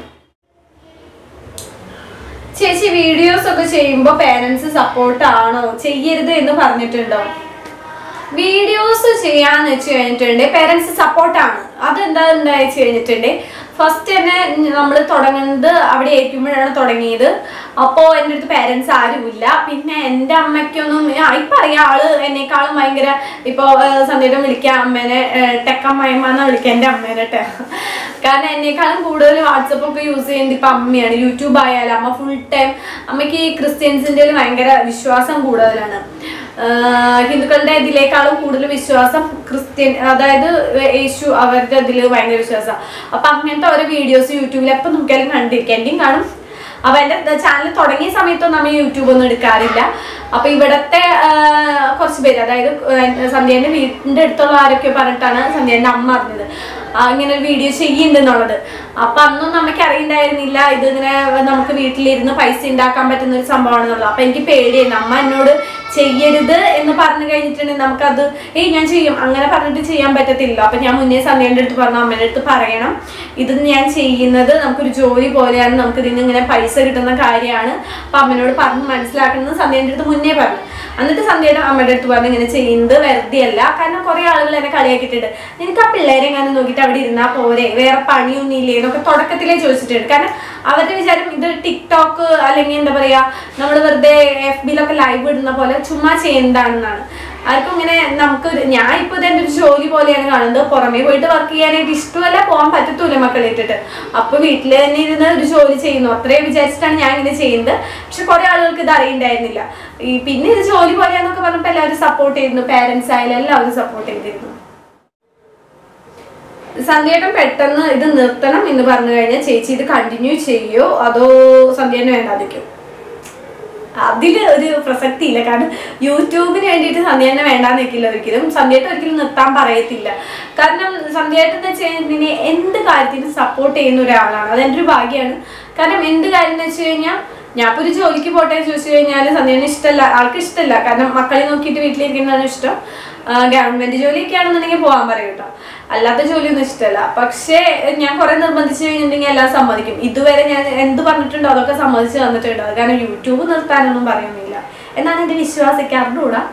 ചേച്ചി വീഡിയോസ് ഒക്കെ ചെയ്യുമ്പോൾ പേരൻസ് സപ്പോർട്ട് ആണോ ചെയ്യരുത് എന്ന് പറഞ്ഞിട്ടുണ്ടോ വീഡിയോസ് ചെയ്യാന്ന് വെച്ച് കഴിഞ്ഞിട്ടുണ്ട് പേരൻസ് സപ്പോർട്ടാണ് അതെന്താ ഉണ്ടായി വെച്ച് കഴിഞ്ഞിട്ടുണ്ട് ഫസ്റ്റ് തന്നെ നമ്മൾ തുടങ്ങുന്നത് അവിടെ ആയിരിക്കുമ്പോഴാണ് തുടങ്ങിയത് അപ്പോൾ എൻ്റെ അടുത്ത് പേരൻസ് ആരുമില്ല പിന്നെ എൻ്റെ അമ്മയ്ക്കൊന്നും ആ, ഇപ്പം അറിയാം ആള് എന്നെക്കാളും ഭയങ്കര ഇപ്പോൾ സന്ധ്യയുടെ വിളിക്കാൻ അമ്മേനെ ടെക്കമ്മയമ്മ എന്നാ വിളിക്കുക എൻ്റെ അമ്മേനെ ടെ കാരണം എന്നെക്കാളും കൂടുതൽ വാട്സപ്പ് ഒക്കെ യൂസ് ചെയ്യുന്നത് ഇപ്പം അമ്മയാണ് യൂട്യൂബ് ആയാലും അമ്മ ഫുൾ ടൈം അമ്മയ്ക്ക് ഈ ക്രിസ്ത്യൻസിൻ്റെ ഭയങ്കര വിശ്വാസം കൂടുതലാണ് ആഹ് ഹിന്ദുക്കളുടെ ഇതിലേക്കാളും കൂടുതൽ വിശ്വാസം ക്രിസ്ത്യൻ അതായത് യേശു അവരുടെ ഇതിൽ ഭയങ്കര വിശ്വാസം അപ്പൊ അങ്ങനത്തെ ഓരോ വീഡിയോസ് യൂട്യൂബിൽ എപ്പം നോക്കിയാലും കണ്ടിരിക്കും എൻ്റെയും കാണും അപ്പൊ എന്റെ ചാനൽ തുടങ്ങിയ സമയത്തൊന്നും നമ്മൾ യൂട്യൂബ് ഒന്നും എടുക്കാറില്ല അപ്പൊ ഇവിടത്തെ ആ, കുറച്ച് പേര് അതായത് സന്ധ്യന്റെ വീടിന്റെ അടുത്തുള്ള ആരൊക്കെ പറഞ്ഞിട്ടാണ് സന്ധ്യന്റെ അമ്മ അറിഞ്ഞത് ആ, ഇങ്ങനെ ഒരു വീഡിയോ ചെയ്യുന്നുണ്ടെന്നുള്ളത് അപ്പൊ അന്നൊന്നും നമുക്ക് അറിയണ്ടായിരുന്നില്ല ഇത് ഇങ്ങനെ നമുക്ക് വീട്ടിലിരുന്ന് പൈസ ഉണ്ടാക്കാൻ പറ്റുന്ന ഒരു സംഭവമാണെന്നുള്ളത് അപ്പൊ എനിക്ക് പേടിയായിരുന്നു അമ്മ എന്നോട് ചെയ്യരുത് എന്ന് പറഞ്ഞു കഴിഞ്ഞിട്ടുണ്ടെങ്കിൽ നമുക്കത് ഏയ് ഞാൻ ചെയ്യും അങ്ങനെ പറഞ്ഞിട്ട് ചെയ്യാൻ പറ്റത്തില്ല അപ്പൊ ഞാൻ മുന്നേ സന്ധ്യയുടെ അടുത്ത് പറഞ്ഞു അമ്മയുടെ അടുത്ത് പറയണം ഇത് ഞാൻ ചെയ്യുന്നത് നമുക്കൊരു ജോലി പോലെയാണ് നമുക്ക് ഇതിന് ഇങ്ങനെ പൈസ കിട്ടുന്ന കാര്യമാണ് അപ്പൊ അമ്മനോട് പറഞ്ഞ് മനസ്സിലാക്കുന്നത് സന്ധ്യയുടെ അടുത്ത് മുന്നേ പറഞ്ഞു എന്നിട്ട് സന്ധ്യയുടെ അമ്മയുടെ അടുത്ത് പറഞ്ഞു ഇങ്ങനെ ചെയ്യുന്നത് വെറുതെ അല്ല കാരണം കുറെ ആളുകൾ എന്നെ കളിയാക്കിയിട്ടുണ്ട് നിനക്ക് ആ പിള്ളേരെ എങ്ങനെ നോക്കിയിട്ട് അവിടെ ഇരുന്നാ പോരെ വേറെ പണിയൊന്നും ഇല്ലേ എന്നൊക്കെ തുടക്കത്തിലേ ചോദിച്ചിട്ടുണ്ട് കാരണം അവരുടെ വിചാരം ഇത് ടിക്ടോക്ക് അല്ലെങ്കിൽ എന്താ പറയാ നമ്മൾ വെറുതെ എഫ് ബിയിലൊക്കെ ലൈവ് ഇടുന്ന പോലെ ചുമ്മാ ചെയ്യുന്നതാണെന്നാണ് ആർക്കും ഇങ്ങനെ നമുക്ക് ഒരു- ഞാൻ ഇപ്പൊ ഇതെന്റെ ഒരു ജോലി പോലെയാണ് കാണുന്നത് പുറമേ പോയിട്ട് വർക്ക് ചെയ്യാനായിട്ട് ഇഷ്ടമല്ല പോകാൻ പറ്റത്തൂല മക്കളെ ഇട്ടിട്ട് അപ്പൊ വീട്ടിൽ തന്നെ ഇരുന്ന് ഒരു ജോലി ചെയ്യുന്നു അത്രയും വിചാരിച്ചിട്ടാണ് ഞാൻ ഇങ്ങനെ ചെയ്യുന്നത് പക്ഷെ കുറെ ആളുകൾക്ക് ഇത് അറിയണ്ടായിരുന്നില്ല ഈ പിന്നെ ഇത് ജോലി പോലെയാന്നൊക്കെ പറഞ്ഞപ്പോൾ എല്ലാവരും സപ്പോർട്ട് ചെയ്യുന്നു പാരന്റ്സ് ആയാലും എല്ലാവരും സപ്പോർട്ട് ചെയ്തിരുന്നു സന്ധ്യേട്ടൻ പെട്ടെന്ന് ഇത് നിർത്തണം എന്ന് പറഞ്ഞു കഴിഞ്ഞാൽ ചേച്ചി ഇത് കണ്ടിന്യൂ ചെയ്യോ അതോ സന്ധ്യേനെ വേണ്ടാതിരിക്കും അതില് ഒരു പ്രസക്തി ഇല്ല കാരണം യൂട്യൂബിന് വേണ്ടിയിട്ട് സന്ധ്യേനെ വേണ്ടാന്ന് വെക്കില്ല ഒരിക്കലും സന്ധ്യേട്ടൻ ഒരിക്കലും നിർത്താൻ പറയത്തില്ല കാരണം സന്ധ്യേട്ടൻ എന്ന് വെച്ച് കഴിഞ്ഞാൽ എന്ത് കാര്യത്തിനും സപ്പോർട്ട് ചെയ്യുന്ന ഒരാളാണ് അതെൻ്റെ ഒരു ഭാഗ്യമാണ് കാരണം എന്ത് കാര്യം എന്ന് വെച്ച് കഴിഞ്ഞാൽ ഞാൻ ഇപ്പോൾ ഒരു ജോലിക്ക് പോട്ടെ എന്ന് ചോദിച്ചു കഴിഞ്ഞാൽ സന്ധ്യേനെ ഇഷ്ടമല്ല ആൾക്ക് ഇഷ്ടമല്ല കാരണം മക്കളെ നോക്കിയിട്ട് വീട്ടിലിരിക്കുന്നതാണ് ഇഷ്ടം ഗവൺമെന്റ് ജോലിയൊക്കെ ആണെന്നുണ്ടെങ്കിൽ പോകാൻ പറയും കേട്ടോ അല്ലാത്ത ജോലിയൊന്നും ഇഷ്ടമല്ല പക്ഷേ ഞാൻ കുറെ നിർബന്ധിച്ചു കഴിഞ്ഞിട്ടുണ്ടെങ്കിൽ എല്ലാം സമ്മതിക്കും ഇതുവരെ ഞാൻ എന്ത് പറഞ്ഞിട്ടുണ്ടോ അതൊക്കെ സമ്മതിച്ച് തന്നിട്ടുണ്ട് അത് കാരണം യൂട്യൂബ് നിർത്താനൊന്നും പറയുന്നില്ല എന്നാണ് എൻ്റെ വിശ്വാസിക്കാരുടെ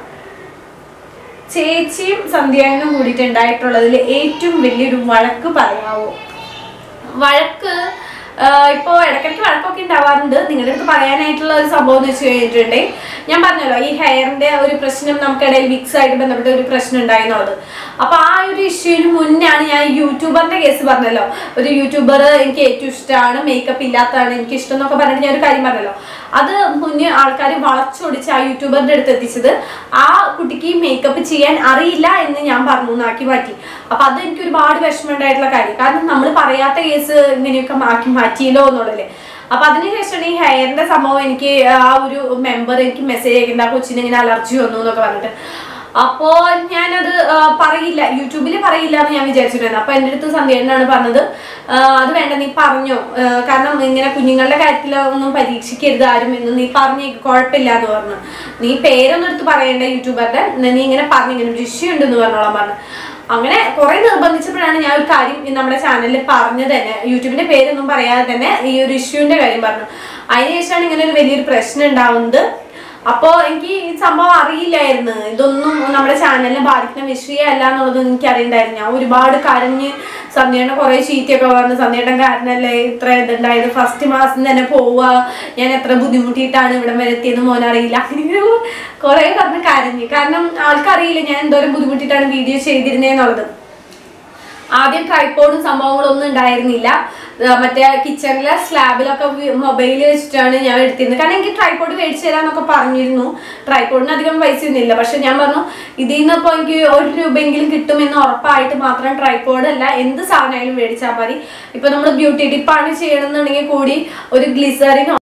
ചേച്ചിയും സന്ധ്യാനും കൂടിയിട്ട് ഉണ്ടായിട്ടുള്ളതിൽ ഏറ്റവും വലിയൊരു വഴക്ക് പറയാവോ വഴക്ക് ആഹ് ഇപ്പോ ഇടയ്ക്കിടയ്ക്ക് വഴക്കൊക്കെ ഉണ്ടാവാറുണ്ട് നിങ്ങളുടെ അടുത്ത് പറയാനായിട്ടുള്ള ഒരു സംഭവം എന്ന് വെച്ച് കഴിഞ്ഞിട്ടുണ്ടെങ്കിൽ ഞാൻ പറഞ്ഞല്ലോ ഈ ഹെയറിന്റെ ഒരു പ്രശ്നം നമുക്കിടയിൽ വിക്സ് ആയിട്ട് ബന്ധപ്പെട്ട ഒരു പ്രശ്നം ഉണ്ടായിരുന്നുള്ളത് അപ്പൊ ആ ഒരു ഇഷ്യൂവിന് മുന്നാണ് ഞാൻ യൂട്യൂബറിന്റെ കേസ് പറഞ്ഞല്ലോ ഒരു യൂട്യൂബർ എനിക്ക് ഏറ്റവും ഇഷ്ടമാണ് മേക്കപ്പ് ഇല്ലാത്തതാണ് എനിക്ക് ഇഷ്ടം എന്നൊക്കെ പറഞ്ഞിട്ട് ഞാൻ ഒരു കാര്യം പറഞ്ഞല്ലോ അത് മുന്നേ ആൾക്കാർ വളച്ചൊടിച്ച് ആ യൂട്യൂബറിന്റെ അടുത്ത് എത്തിച്ചത് ആ കുട്ടിക്ക് മേക്കപ്പ് ചെയ്യാൻ അറിയില്ല എന്ന് ഞാൻ പറഞ്ഞു എന്നാക്കി മാറ്റി അപ്പൊ അത് എനിക്ക് ഒരുപാട് വിഷമം ഉണ്ടായിട്ടുള്ള കാര്യം കാരണം നമ്മൾ പറയാത്ത കേസ് ഇങ്ങനെയൊക്കെ മാറ്റി മാറ്റിയല്ലോ എന്നുള്ളതല്ലേ അപ്പൊ അതിനുശേഷമാണ് ഈ ഹെയറിന്റെ സംഭവം എനിക്ക് ആ ഒരു മെമ്പർ എനിക്ക് മെസ്സേജ് അയക്കുന്നത് ആ കൊച്ചിന് ഇങ്ങനെ അലർജി വന്നു എന്നൊക്കെ പറഞ്ഞിട്ട് അപ്പോ ഞാനത് ആ, പറയില്ല യൂട്യൂബിൽ പറയില്ല എന്ന് ഞാൻ വിചാരിച്ചിട്ടുണ്ടായിരുന്നു അപ്പൊ എൻ്റെ അടുത്ത് സന്ധ്യേട്ടനാണ് പറഞ്ഞത് ആ, അത് വേണ്ട നീ പറഞ്ഞോ ആ, കാരണം ഇങ്ങനെ കുഞ്ഞുങ്ങളുടെ കാര്യത്തിൽ ഒന്നും പരീക്ഷിക്കരുത് ആരും എന്ന് നീ പറഞ്ഞേ കുഴപ്പമില്ല എന്ന് പറഞ്ഞു നീ പേരൊന്നും എടുത്ത് പറയണ്ട യൂട്യൂബറുടെ നീ ഇങ്ങനെ പറഞ്ഞു ഇങ്ങനെ ഒരു ഇഷ്യൂ ഉണ്ടെന്ന് പറഞ്ഞോളാൻ പറഞ്ഞു അങ്ങനെ കുറെ നിർബന്ധിച്ചപ്പോഴാണ് ഞാൻ ഒരു കാര്യം ഈ നമ്മുടെ ചാനലിൽ പറഞ്ഞത് തന്നെ യൂട്യൂബിന്റെ പേരൊന്നും പറയാതെ തന്നെ ഈ ഒരു ഇഷ്യൂവിന്റെ കാര്യം പറഞ്ഞു അതിനുശേഷമാണ് ഇങ്ങനെ ഒരു വലിയൊരു പ്രശ്നം ഉണ്ടാവുന്നത് അപ്പോ എനിക്ക് ഈ സംഭവം അറിയില്ലായിരുന്നു ഇതൊന്നും നമ്മുടെ ചാനലിനെ ബാധിക്കുന്ന വിഷയമല്ല എന്നുള്ളത് എനിക്ക് അറിയണ്ടായിരുന്നു ഞാൻ ഒരുപാട് കരഞ്ഞ് സന്ധ്യയുടെ കുറെ ചീത്തയൊക്കെ പറഞ്ഞു സന്ധ്യയുടെ കാരണല്ലേ ഇത്ര ഇതുണ്ടായത് ഫസ്റ്റ് മാസം തന്നെ പോവുക ഞാൻ എത്ര ബുദ്ധിമുട്ടിയിട്ടാണ് ഇവിടെ വരെ എത്തിയെന്ന് മോനറിയില്ല അങ്ങനെ കുറെ പറഞ്ഞ് കരഞ്ഞു കാരണം ആൾക്കറിയില്ല ഞാൻ എന്തോരം ബുദ്ധിമുട്ടിയിട്ടാണ് വീഡിയോ ചെയ്തിരുന്നേന്നുള്ളത് ആദ്യം ട്രൈപ്പോഡും സംഭവങ്ങളും ഒന്നും ഉണ്ടായിരുന്നില്ല ആ, മറ്റേ കിച്ചണിലെ സ്ലാബിലൊക്കെ മൊബൈൽ വെച്ചിട്ടാണ് ഞാൻ എടുത്തിരുന്നത് കാരണം എനിക്ക് ട്രൈപ്പോഡ് മേടിച്ചു തരാന്നൊക്കെ പറഞ്ഞിരുന്നു ട്രൈപ്പോഡിന് അധികം പൈസ ഒന്നുമില്ല പക്ഷെ ഞാൻ പറഞ്ഞു ഇതിൽ നിന്ന് ഇപ്പോൾ എനിക്ക് ഒരു രൂപയെങ്കിലും കിട്ടുമെന്ന് ഉറപ്പായിട്ട് മാത്രം ട്രൈപ്പോഡ് അല്ല എന്ത് സാധനമായാലും മേടിച്ചാൽ മതി ഇപ്പൊ നമ്മൾ ബ്യൂട്ടി ടിപ്പാണ് ചെയ്യണമെന്നുണ്ടെങ്കിൽ കൂടി ഒരു ഗ്ലിസറിനോ